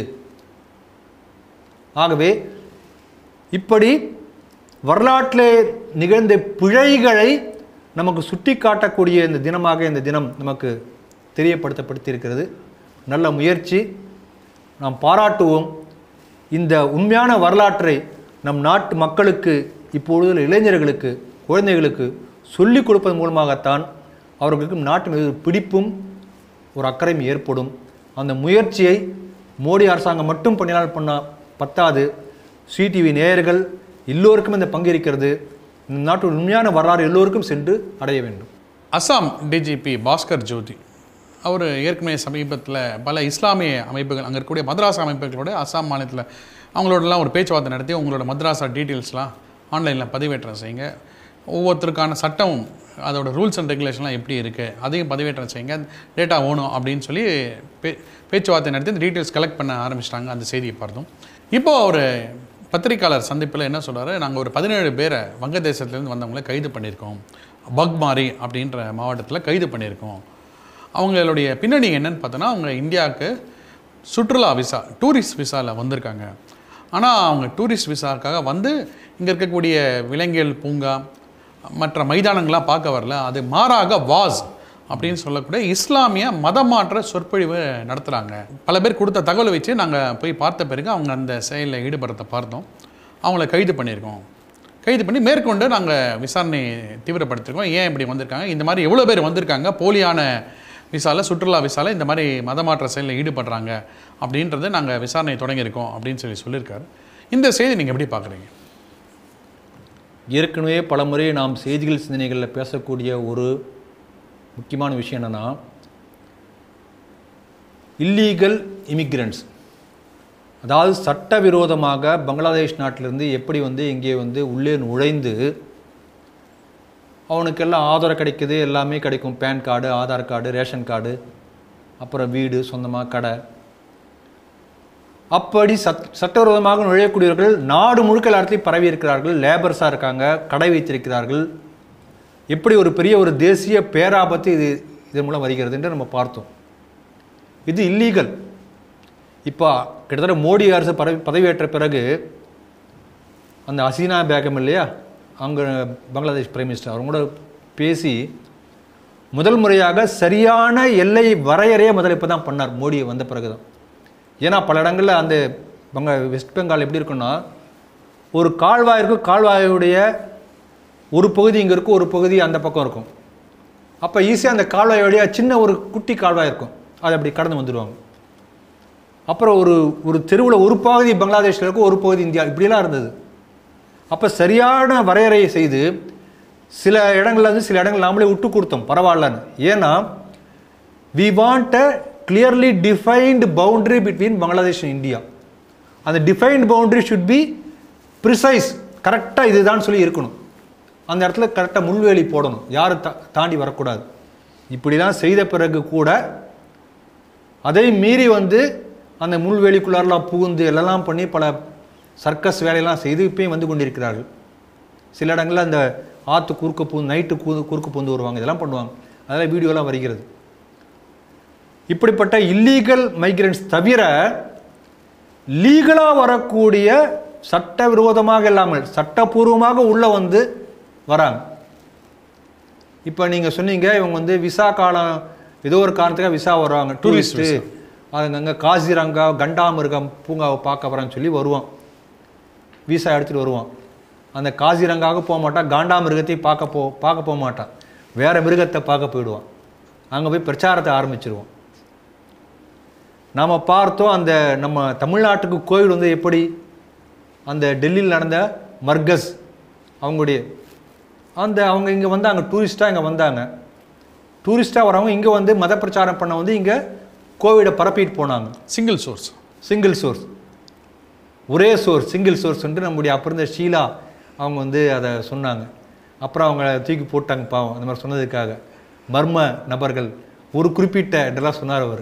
ஆகவே இப்படி வரலாற்றிலே நிகழ்ந்த பிழைகளை நமக்கு சுட்டி காட்டக்கூடிய இந்த தினமாக இந்த தினம் நமக்கு தெரியப்படுத்தப்படுத்தியிருக்கிறது நல்ல முயற்சி நாம் பாராட்டுவோம் இந்த உண்மையான வரலாற்றை நம் நாட்டு மக்களுக்கு இப்பொழுது இளைஞர்களுக்கு குழந்தைகளுக்கு சொல்லிக் கொடுப்பதன் மூலமாகத்தான் அவர்களுக்கு நாட்டு மீது ஒரு பிடிப்பும் ஒரு அக்கறையும் ஏற்படும் அந்த முயற்சியை மோடி அரசாங்கம் மட்டும் பண்ணினால் பண்ணா பத்தாது சிடிவி நேயர்கள் எல்லோருக்கும் இந்த பங்கு இருக்கிறது இந்த நாட்டு உண்மையான வரலாறு எல்லோருக்கும் சென்று அடைய வேண்டும் அஸ்ஸாம் டிஜிபி பாஸ்கர் ஜோதி அவர் ஏற்கனவே சமீபத்தில் பல இஸ்லாமிய அமைப்புகள் அங்கே இருக்கக்கூடிய மദ്രാസா அமைப்புகளோட அஸ்ஸாம் மாநிலத்தில் அவங்களோடலாம் ஒரு பேச்சுவார்த்தை நடத்தி உங்களோட மദ്രാസா டீட்டெயில்ஸ்லாம் ஆன்லைனில் பதிவேற்றம் செய்யுங்க ஒவ்வொருத்தருக்கான சட்டம் அதோட ரூல்ஸ் அண்ட் ரெகுலேஷன்லாம் எப்படி இருக்குது அதையும் பதிவேற்றம் செய்யுங்க டேட்டா ஓணும் அப்படின்னு சொல்லி பே பேச்சுவார்த்தை நடத்தி இந்த டீட்டெயில்ஸ் கலெக்ட் பண்ண ஆரம்பிச்சிட்டாங்க அந்த செய்தியை பார்த்தோம் இப்போ ஒரு பத்திரிக்கையாளர் சந்திப்பில் என்ன சொல்றாரு நாங்கள் ஒரு பதினேழு பேரை வங்கதேசத்துலேருந்து வந்தவங்களை கைது பண்ணியிருக்கோம் பக்மாரி அப்படின்ற மாவட்டத்தில் கைது பண்ணியிருக்கோம் அவங்களுடைய பின்னணி என்னன்னு பார்த்தோன்னா அவங்க இந்தியாவுக்கு சுற்றுலா விசா டூரிஸ்ட் விசாவில் வந்திருக்காங்க ஆனால் அவங்க டூரிஸ்ட் விசாவுக்காக வந்து இங்கே இருக்கக்கூடிய விலங்கியல் பூங்கா மற்ற மைதானங்கள்லாம் பார்க்க வரல அது மாறாக வாஸ் அப்படின்னு சொல்லக்கூடிய இஸ்லாமிய மதமாற்ற சொற்பொழிவு நடத்துகிறாங்க பல பேர் கொடுத்த தகவலை வச்சு நாங்கள் போய் பார்த்த பிறகு அவங்க அந்த செயலில் ஈடுபடுறத பார்த்தோம் அவங்கள கைது பண்ணியிருக்கோம் கைது பண்ணி மேற்கொண்டு நாங்கள் விசாரணை தீவிரப்படுத்திருக்கோம் ஏன் இப்படி வந்திருக்காங்க இந்த மாதிரி எவ்வளோ பேர் வந்திருக்காங்க போலியான விசால சுற்றுலா விசால இந்த மாதிரி மதமாற்ற செயலில் ஈடுபடுறாங்க அப்படின்றத நாங்கள் விசாரணை தொடங்கியிருக்கோம் அப்படின்னு சொல்லி சொல்லியிருக்காரு இந்த செய்தி நீங்கள் எப்படி பார்க்குறீங்க ஏற்கனவே பலமுறை நாம் செய்திகள் சிந்தனைகளில் பேசக்கூடிய ஒரு முக்கியமான விஷயம் என்னென்னா இல்லீகல் இமிக்ரண்ட்ஸ் அதாவது சட்டவிரோதமாக பங்களாதேஷ் நாட்டிலிருந்து எப்படி வந்து இங்கே வந்து உள்ளே நுழைந்து அவனுக்கெல்லாம் ஆதாரம் கிடைக்குது எல்லாமே கிடைக்கும் PAN card Aadhaar card ration card அப்புறம் வீடு சொந்தமாக கடை அப்படி சட் சட்டவிரோதமாக நுழையக்கூடியவர்கள் நாடு முழுக்க எல்லா இடத்துலையும் பரவி இருக்கிறார்கள் லேபர்ஸாக இருக்காங்க கடை வைத்திருக்கிறார்கள் எப்படி ஒரு பெரிய ஒரு தேசிய பேராபத்து இது இதன் மூலம் வருகிறது என்று நம்ம பார்த்தோம் இது இல்லீகல் இப்போ கிட்டத்தட்ட மோடி அரசு பதவி பதவியேற்ற பிறகு அந்த ஹசீனா பேகம் இல்லையா அங்கே பங்களாதேஷ் பிரைம் மினிஸ்டர் அவங்க கூட பேசி முதல் முறையாக சரியான எல்லை வரையறையை முதல்ல இப்போ தான் பண்ணார் மோடி வந்த பிறகு தான் ஏன்னா பல இடங்களில் அந்த பங்க வெஸ்ட் பெங்கால் எப்படி இருக்குன்னா ஒரு கால்வாய் இருக்கும் கால்வாயுடைய ஒரு பகுதி இங்கே இருக்கும் ஒரு பகுதி அந்த பக்கம் இருக்கும் அப்போ ஈஸியாக அந்த கால்வாய் வழியாக சின்ன ஒரு குட்டி கால்வாய் இருக்கும் அதை அப்படி கடந்து வந்துடுவாங்க அப்புறம் ஒரு ஒரு தெருவில் ஒரு பகுதி பங்களாதேஷில் இருக்கும் ஒரு பகுதி இந்தியா இப்படிலாம் இருந்தது அப்போ சரியான வரையறையை செய்து சில இடங்கள்ல இருந்து சில இடங்கள் நாமளே விட்டு கொடுத்தோம் பரவாயில்லன்னு ஏன்னா we want a clearly defined boundary between Bangladesh and India அந்த defined boundary should be precise கரெக்டாக இதுதான் சொல்லி இருக்கணும் அந்த இடத்துல கரெக்டாக முள்வேலி போடணும் யாரும் தா தாண்டி வரக்கூடாது இப்படிலாம் செய்த பிறகு கூட அதை மீறி வந்து அந்த முள்வேலிக்குள்ளாரெலாம் புகுந்து எல்லாம் பண்ணி பல சர்க்கஸ் வேலையெல்லாம் செய்து இப்பயும் வந்து கொண்டிருக்கிறார்கள் சில இடங்களில் அந்த ஆற்று குறுக்க பூ நைட்டு கூ குறுக்கு பூந்து வருவாங்க இதெல்லாம் பண்ணுவாங்க அதெல்லாம் வீடியோலாம் வருகிறது இப்படிப்பட்ட இல்லீகல் மைக்ரண்ட்ஸ் தவிர லீகலாக வரக்கூடிய சட்டவிரோதமாக இல்லாமல் சட்டபூர்வமாக உள்ளே வந்து வராங்க இப்போ நீங்கள் சொன்னீங்க இவங்க வந்து விசா காலம் ஏதோ ஒரு காரணத்துக்காக விசா வருவாங்க Tourist டூரிஸ்ட்டு அதுங்க காசிரங்கா கண்டாமிருகம் பூங்காவை பார்க்க வரேன்னு சொல்லி வருவான் விசா எடுத்துகிட்டு வருவான் அந்த காசிரங்காவுக்கு போக மாட்டான் காண்டாமிருகத்தையும் பார்க்க போ பார்க்க போக மாட்டான் வேற மிருகத்தை பார்க்க போயிடுவான் அங்கே போய் பிரச்சாரத்தை ஆரம்பிச்சிருவான் நாம் பார்த்தோம் அந்த நம்ம தமிழ்நாட்டுக்கு கோவில் வந்து எப்படி அந்த டெல்லியில் நடந்த மர்கஸ் அவங்களுடைய அந்த அவங்க இங்கே வந்தாங்க டூரிஸ்ட்டாக இங்கே வந்தாங்க டூரிஸ்ட்டாக வரவங்க இங்கே வந்து மத பிரச்சாரம் பண்ண வந்து இங்கே கோவிடை பரப்பிட்டு போனாங்க சிங்கிள் சோர்ஸ் சிங்கிள் சோர்ஸ் ஒரே சோர்ஸ் சிங்கிள் சோர்ஸ் வந்து நம்முடைய அப்போ இருந்த ஷீலா அவங்க வந்து அதை சொன்னாங்க அப்புறம் அவங்க தூக்கி போட்டாங்க பாவம் அந்த மாதிரி சொன்னதுக்காக மர்ம நபர்கள் ஒரு குறிப்பிட்ட இதெல்லாம் சொன்னார் அவர்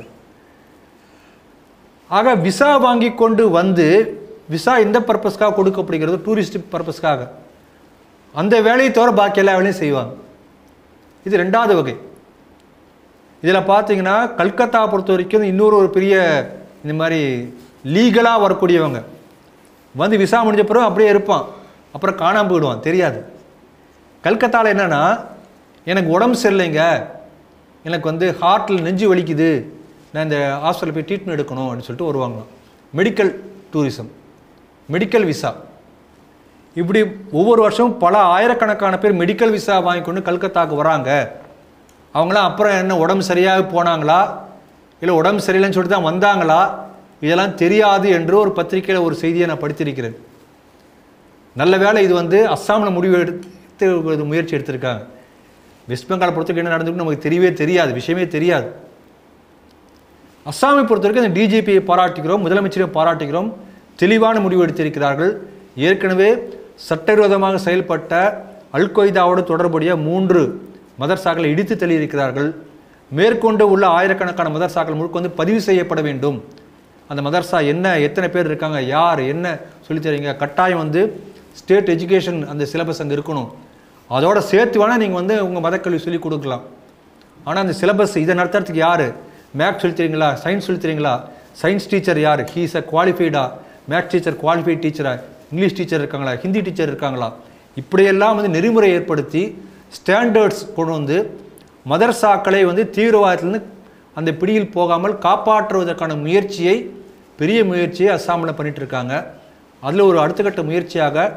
ஆக விசா வாங்கி கொண்டு வந்து விசா எந்த பர்பஸ்க்காக கொடுக்கப்படுகிறது டூரிஸ்ட் பர்பஸ்க்காக அந்த வேலையை தவிர பாக்கி எல்லா வேலையும் செய்வாங்க இது ரெண்டாவது வகை இதில் பார்த்தீங்கன்னா கல்கத்தா பொறுத்த வரைக்கும் இன்னொரு ஒரு பெரிய இந்த மாதிரி லீகலாக வரக்கூடியவங்க வந்து விசா முடிஞ்ச பிறகு அப்படியே இருப்பான் அப்புறம் காணாமல் போயிடுவான் தெரியாது கல்கத்தாவில் என்னன்னா எனக்கு உடம்பு சரியில்லைங்க எனக்கு வந்து ஹார்ட்டில் நெஞ்சு வலிக்குது நான் இந்த ஹாஸ்பிட்டல் போய் ட்ரீட்மெண்ட் எடுக்கணும் அப்படின்னு சொல்லிட்டு வருவாங்களாம் மெடிக்கல் டூரிசம் மெடிக்கல் விசா இப்படி ஒவ்வொரு வருஷமும் பல ஆயிரக்கணக்கான பேர் மெடிக்கல் விசா வாங்கி கொண்டு கல்கத்தாவுக்கு வராங்க அவங்களாம் அப்புறம் என்ன உடம்பு சரியாக போனாங்களா இல்லை உடம்பு சரியில்லைன்னு சொல்லிட்டு தான் வந்தாங்களா இதெல்லாம் தெரியாது என்று ஒரு பத்திரிக்கையில் ஒரு செய்தியை நான் படித்திருக்கிறேன் நல்ல வேளை இது வந்து அஸ்ஸாமில் முடிவு எடுத்து ஒரு முயற்சி எடுத்திருக்காங்க வெஸ்ட் பெங்கால் பொறுத்தவரைக்கும் என்ன நடந்திருக்கு நமக்கு தெரியவே தெரியாது விஷயமே தெரியாது அஸ்ஸாமை பொறுத்த வரைக்கும் இந்த டிஜிபியை பாராட்டுகிறோம் முதலமைச்சரை பாராட்டுகிறோம் தெளிவான முடிவு எடுத்திருக்கிறார்கள் ஏற்கனவே சட்டவிரோதமாக செயல்பட்ட அல் கொய்தாவோடு தொடர்புடைய மூன்று மதர்சாக்களை இடித்து தள்ளியிருக்கிறார்கள் மேற்கொண்டு உள்ள ஆயிரக்கணக்கான மதர்சாக்கள் முழுக்க வந்து பதிவு செய்யப்பட வேண்டும் அந்த மதர்சா என்ன எத்தனை பேர் இருக்காங்க யார் என்ன சொல்லித் தரீங்க கட்டாயம் வந்து ஸ்டேட் எஜுகேஷன் அந்த சிலபஸ் அங்கே இருக்கணும் அதோட சேர்த்து வேணால் நீங்கள் வந்து உங்கள் மதக்கல்வி சொல்லிக் கொடுக்கலாம் ஆனால் அந்த சிலபஸ் இதை நடத்துறதுக்கு யார் மேக்ஸ் சொல்லித் தரீங்களா சயின்ஸ் சொல்லித் தரீங்களா சயின்ஸ் டீச்சர் யார் ஹீஸ் அ குவாலிஃபைடா மேக்ஸ் டீச்சர் குவாலிஃபைட் டீச்சரா இங்கிலீஷ் டீச்சர் இருக்காங்களா ஹிந்தி டீச்சர் இருக்காங்களா இப்படியெல்லாம் வந்து நெறிமுறை ஏற்படுத்தி ஸ்டாண்டர்ட்ஸ் கொண்டு வந்து மதர்சாக்களை வந்து தீவிரவாதத்திலிருந்து அந்த பிடியில் போகாமல் காப்பாற்றுவதற்கான முயற்சியை பெரிய முயற்சியை அஸ்ஸாமில் பண்ணிட்டு இருக்காங்க அதில் ஒரு அடுத்த கட்ட முயற்சியாக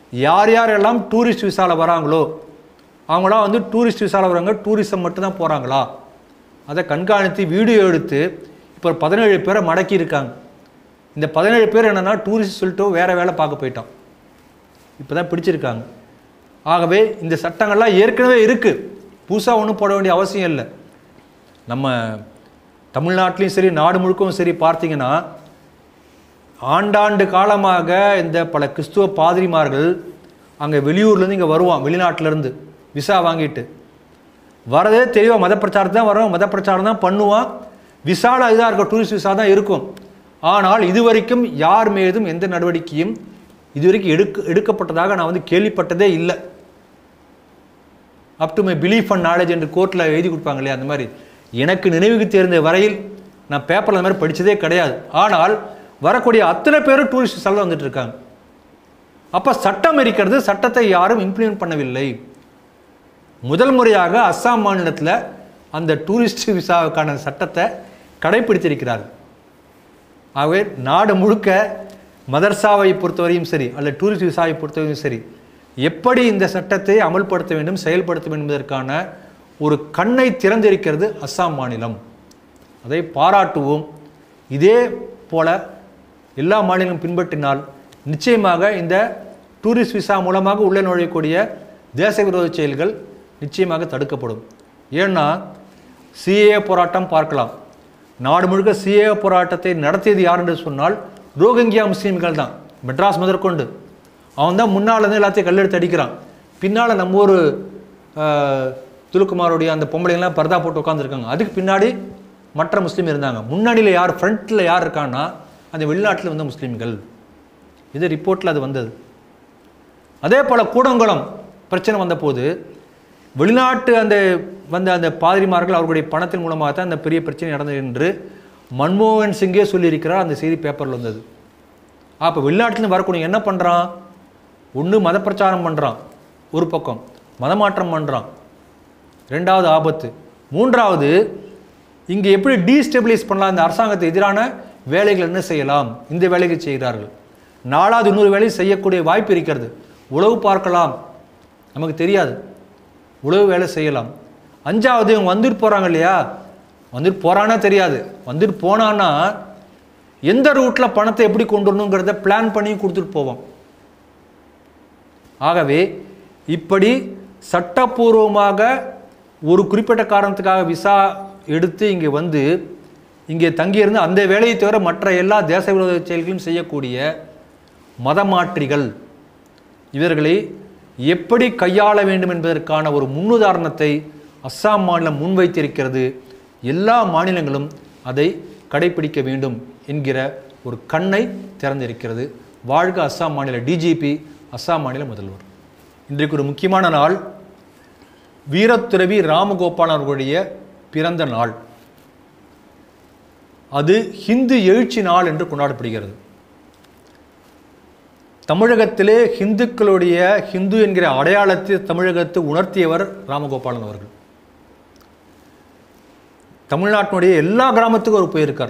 யார் யாரெல்லாம் டூரிஸ்ட் விசாவில் வராங்களோ அவங்களாம் வந்து டூரிஸ்ட் விசாவில் வராங்க டூரிசம் மட்டும்தான் போகிறாங்களா அதை கண்காணித்து வீடியோ எடுத்து இப்போ ஒரு பதினேழு பேரை மடக்கி இருக்காங்க இந்த பதினேழு பேர் என்னென்னா டூரிஸ்ட் சொல்லிட்டு வேறு வேலை பார்க்க போயிட்டோம் இப்போ தான் பிடிச்சிருக்காங்க ஆகவே இந்த சட்டங்கள்லாம் ஏற்கனவே இருக்குது புதுசாக ஒன்றும் போட வேண்டிய அவசியம் இல்லை நம்ம தமிழ்நாட்டிலையும் சரி நாடு முழுக்கவும் சரி பார்த்தீங்கன்னா ஆண்டாண்டு காலமாக இந்த பல கிறிஸ்துவ பாதிரிமார்கள் அங்கே வெளியூர்லேருந்து இங்கே வருவான் வெளிநாட்டிலேருந்து விசா வாங்கிட்டு வரதே தெளிவாக மத பிரச்சாரத்தை தான் வரும் மத பிரச்சாரம் தான் பண்ணுவான் விசால இதாக இருக்கும் டூரிஸ்ட் விசா தான் இருக்கும் ஆனால் இதுவரைக்கும் யார் மீதும் எந்த நடவடிக்கையும் இதுவரைக்கும் எடுக்க எடுக்கப்பட்டதாக நான் வந்து கேள்விப்பட்டதே இல்லை up to my belief and knowledge என்று கோர்ட்டில் எழுதி கொடுப்பாங்க இல்லையா அந்த மாதிரி எனக்கு நினைவுக்கு தெரிந்த வரையில் நான் பேப்பரில் அந்த மாதிரி படித்ததே கிடையாது ஆனால் வரக்கூடிய அத்தனை பேரும் டூரிஸ்ட் விசாவில் வந்துட்டு இருக்காங்க அப்போ சட்டம் இருக்கிறது சட்டத்தை யாரும் இம்ப்ளிமெண்ட் பண்ணவில்லை முதல் முறையாக அஸ்ஸாம் மாநிலத்தில் அந்த டூரிஸ்ட் விசாவுக்கான சட்டத்தை கடைபிடித்திருக்கிறார்கள் ஆகவே நாடு முழுக்க மதர்சாவை பொறுத்தவரையும் சரி அல்ல டூரிஸ்ட் விசாவை பொறுத்தவரையும் சரி எப்படி இந்த சட்டத்தை அமல்படுத்த வேண்டும் செயல்படுத்த வேண்டும் என்பதற்கான ஒரு கண்ணை திறந்திருக்கிறது அஸ்ஸாம் மாநிலம் அதை பாராட்டுவோம் இதே போல எல்லா மாநிலங்களும் பின்பற்றினால் நிச்சயமாக இந்த டூரிஸ்ட் விசா மூலமாக உள்ளே நுழையக்கூடிய தேச விரோத செயல்கள் நிச்சயமாக தடுக்கப்படும் ஏன்னா சிஏ போராட்டம் பார்க்கலாம் நாடு முழுக்க சிஏ போராட்டத்தை நடத்தியது யார் என்று சொன்னால் ரோஹிங்கியா முஸ்லீம்கள் தான் மெட்ராஸ் முதற்கொண்டு அவன் தான் முன்னால் இருந்து எல்லாத்தையும் கல்லெடுத்து அடிக்கிறான் பின்னால் நம்ம ஒரு ஆஹ், துலுக்குமாருடைய அந்த பொம்பளைங்களாம் பர்தா போட்டு உட்காந்துருக்காங்க அதுக்கு பின்னாடி மற்ற முஸ்லீம் இருந்தாங்க முன்னாடியில் யார் ஃப்ரண்ட்டில் யார் இருக்கான்னா அந்த வெளிநாட்டில் வந்த முஸ்லீம்கள் இது ரிப்போர்ட்டில் அது வந்தது அதே போல் கூடங்குளம் பிரச்சனை வந்தபோது வெளிநாட்டு அந்த வந்த அந்த பாதிரிமார்கள் அவர்களுடைய பணத்தின் மூலமாக தான் அந்த பெரிய பிரச்சனை நடந்தது என்று மன்மோகன் சிங்கே சொல்லியிருக்கிறார் அந்த செய்தி பேப்பரில் வந்தது அப்போ வெளிநாட்டிலேருந்து வரக்கூடிய என்ன பண்ணுறான் ஒன்று மத பிரச்சாரம் பண்ணுறான் ஒரு பக்கம் மதமாற்றம் பண்ணுறான் ரெண்டாவது ஆபத்து மூன்றாவது இங்கே எப்படி டீஸ்டெபிலைஸ் பண்ணலாம் இந்த அரசாங்கத்துக்கு எதிரான வேலைகள் என்ன செய்யலாம் இந்த வேலைகள் செய்கிறார்கள் நாலாவது இன்னொரு வேலை செய்யக்கூடிய வாய்ப்பு இருக்கிறது உளவு பார்க்கலாம் நமக்கு தெரியாது உளவு வேலை செய்யலாம் அஞ்சாவது இவங்க வந்துட்டு போகிறாங்க இல்லையா வந்துட்டு போகிறானா தெரியாது வந்துட்டு போனான்னா எந்த ரூட்டில் பணத்தை எப்படி கொண்டு வரணுங்கிறத பிளான் பண்ணி கொடுத்துட்டு போவோம் ஆகவே இப்படி சட்டப்பூர்வமாக ஒரு குறிப்பிட்ட காரணத்துக்காக விசா எடுத்து இங்கே வந்து இங்கே தங்கியிருந்து அந்த வேலையை தவிர மற்ற எல்லா தேச விரோத செயல்களையும் செய்யக்கூடிய மதமாற்றிகள் இவர்களை எப்படி கையாள வேண்டும் என்பதற்கான ஒரு முன்னுதாரணத்தை அஸ்ஸாம் மாநிலம் முன்வைத்திருக்கிறது எல்லா மாநிலங்களும் அதை கடைபிடிக்க வேண்டும் என்கிற ஒரு கண்ணை திறந்திருக்கிறது வாழ்க அஸ்ஸாம் மாநில டிஜிபி அஸ்ஸாம் மாநில முதல்வர் இன்றைக்கு ஒரு முக்கியமான நாள் வீரத்துறவி ராமகோபாலன் அவர்களுடைய பிறந்த நாள் அது ஹிந்து எழுச்சி நாள் என்று கொண்டாடப்படுகிறது தமிழகத்திலே ஹிந்துக்களுடைய ஹிந்து என்கிற அடையாளத்தை தமிழகத்தை உணர்த்தியவர் ராமகோபாலன் அவர்கள் தமிழ்நாட்டினுடைய எல்லா கிராமத்துக்கும் அவர் போயிருக்கார்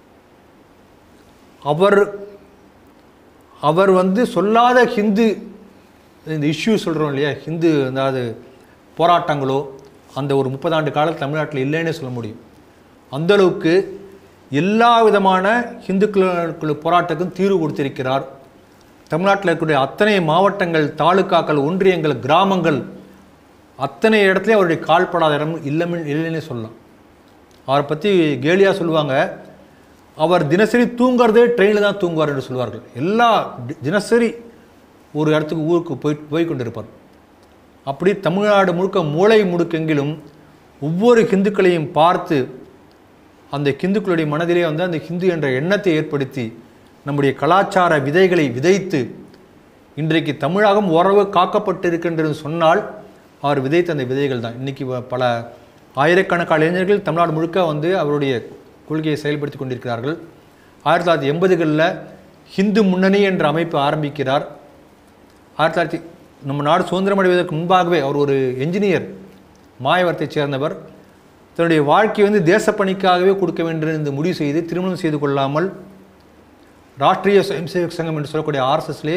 அவர் அவர் வந்து சொல்லாத ஹிந்து இந்த இஷ்யூ சொல்கிறோம் இல்லையா ஹிந்து அதாவது போராட்டங்களோ அந்த ஒரு முப்பதாண்டு காலத்தில் தமிழ்நாட்டில் இல்லைன்னே சொல்ல முடியும் அந்த அளவுக்கு எல்லா விதமான ஹிந்துக்கள் போராட்டத்துக்கும் தீர்வு கொடுத்திருக்கிறார் தமிழ்நாட்டில் இருக்கக்கூடிய அத்தனை மாவட்டங்கள் தாலுக்காக்கள் ஒன்றியங்கள் கிராமங்கள் அத்தனை இடத்துலையும் அவருடைய கால்படாத இடம் இல்லமே இல்லைன்னே சொல்லலாம் அவரை பற்றி கேலியாக சொல்லுவாங்க அவர் தினசரி தூங்குறதே ட்ரெயினில் தான் தூங்குவார் என்று சொல்வார்கள் எல்லா தி- தினசரி ஒரு இடத்துக்கு ஊருக்கு போய் போய் கொண்டிருப்பார் அப்படி தமிழ்நாடு முழுக்க மூளை முடுக்கெங்கிலும் ஒவ்வொரு ஹிந்துக்களையும் பார்த்து அந்த ஹிந்துக்களுடைய மனதிலே வந்து அந்த ஹிந்து என்ற எண்ணத்தை ஏற்படுத்தி நம்முடைய கலாச்சார விதைகளை விதைத்து இன்றைக்கு தமிழகம் ஓரளவு காக்கப்பட்டிருக்கின்றது சொன்னால் அவர் விதைத்த அந்த விதைகள் தான் இன்றைக்கி பல ஆயிரக்கணக்கான இளைஞர்கள் தமிழ்நாடு முழுக்க வந்து அவருடைய கொள்கையை செயல்படுத்தி கொண்டிருக்கிறார்கள் ஆயிரத்தி தொள்ளாயிரத்தி எண்பதுகளில் ஹிந்து முன்னணி என்ற அமைப்பு ஆரம்பிக்கிறார் ஆயிரத்தி தொள்ளாயிரத்தி நம்ம நாடு சுதந்திரம் அடைவதற்கு முன்பாகவே அவர் ஒரு என்ஜினியர் மாயவரத்தைச் சேர்ந்தவர் தன்னுடைய வாழ்க்கையை வந்து தேசப்பணிக்காகவே கொடுக்க வேண்டும் என்று முடிவு செய்து திருமணம் செய்து கொள்ளாமல் ராஷ்ட்ரிய சுயம் சேவக் சங்கம் என்று சொல்லக்கூடிய ஆர்எஸ்எஸ்லே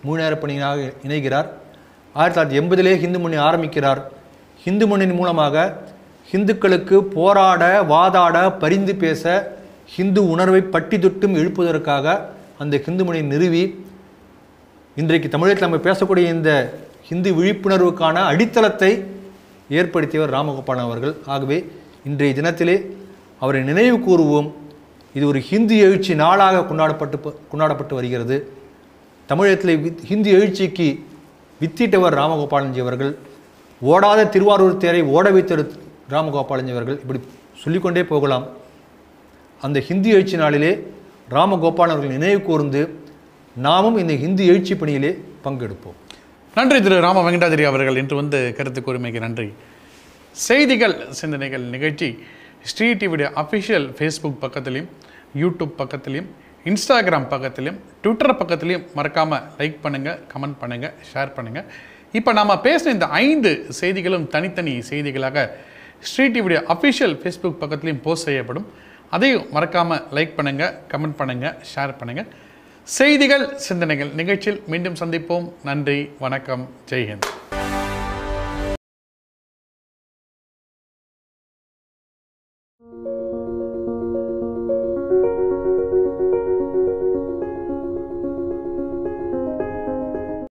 முழு நேர பணியாக இணைகிறார் ஆயிரத்தி தொள்ளாயிரத்தி எண்பதிலே ஹிந்து முன்னணி ஆரம்பிக்கிறார் ஹிந்து முன்னணி மூலமாக ஹிந்துக்களுக்கு போராட வாதாட பரிந்து பேச ஹிந்து உணர்வை பட்டி தொட்டும் எழுப்புவதற்காக அந்த ஹிந்து முன்னணி நிறுவி இன்றைக்கு தமிழகத்தில் நம்ம பேசக்கூடிய இந்த ஹிந்து விழிப்புணர்வுக்கான அடித்தளத்தை ஏற்படுத்தியவர் ராமகோபாலன் அவர்கள் ஆகவே இன்றைய தினத்திலே அவரை நினைவு கூறுவோம் இது ஒரு ஹிந்து எழுச்சி நாளாக கொண்டாடப்பட்டு ப- கொண்டாடப்பட்டு வருகிறது தமிழகத்தில் வித் ஹிந்து எழுச்சிக்கு வித்திட்டவர் ராமகோபாலன்ஜி அவர்கள் ஓடாத திருவாரூர் தேரை ஓட வைத்தவர் ராமகோபாலன்ஜி அவர்கள் இப்படி சொல்லிக்கொண்டே போகலாம் அந்த ஹிந்தி எழுச்சி நாளிலே ராமகோபாலன் அவர்கள் நினைவு கூர்ந்து நாமும் இந்த ஹிந்தி எழுச்சி பணியிலே பங்கெடுப்போம் நன்றி திரு ராம வெங்கடாதிரி அவர்கள் இன்று வந்து கருத்து கூறுமைக்கு நன்றி செய்திகள் சிந்தனைகள் நிகழ்ச்சி ஸ்ரீ டிவியுடைய அஃபிஷியல் ஃபேஸ்புக் பக்கத்துலையும் யூடியூப் பக்கத்துலையும் இன்ஸ்டாகிராம் பக்கத்துலையும் ட்விட்டர் பக்கத்துலையும் மறக்காமல் லைக் பண்ணுங்கள் கமெண்ட் பண்ணுங்கள் ஷேர் பண்ணுங்கள் இப்போ நாம் பேசின இந்த ஐந்து செய்திகளும் தனித்தனி செய்திகளாக ஸ்ரீ டிவியுடைய அஃபிஷியல் ஃபேஸ்புக் பக்கத்துலையும் போஸ்ட் செய்யப்படும் அதையும் மறக்காமல் லைக் பண்ணுங்கள் கமெண்ட் பண்ணுங்கள் ஷேர் பண்ணுங்கள் செய்திகள் சிந்தனைகள் நிகழ்ச்சியில் மீண்டும் சந்திப்போம் நன்றி வணக்கம் ஜெய்ஹிந்த் thank you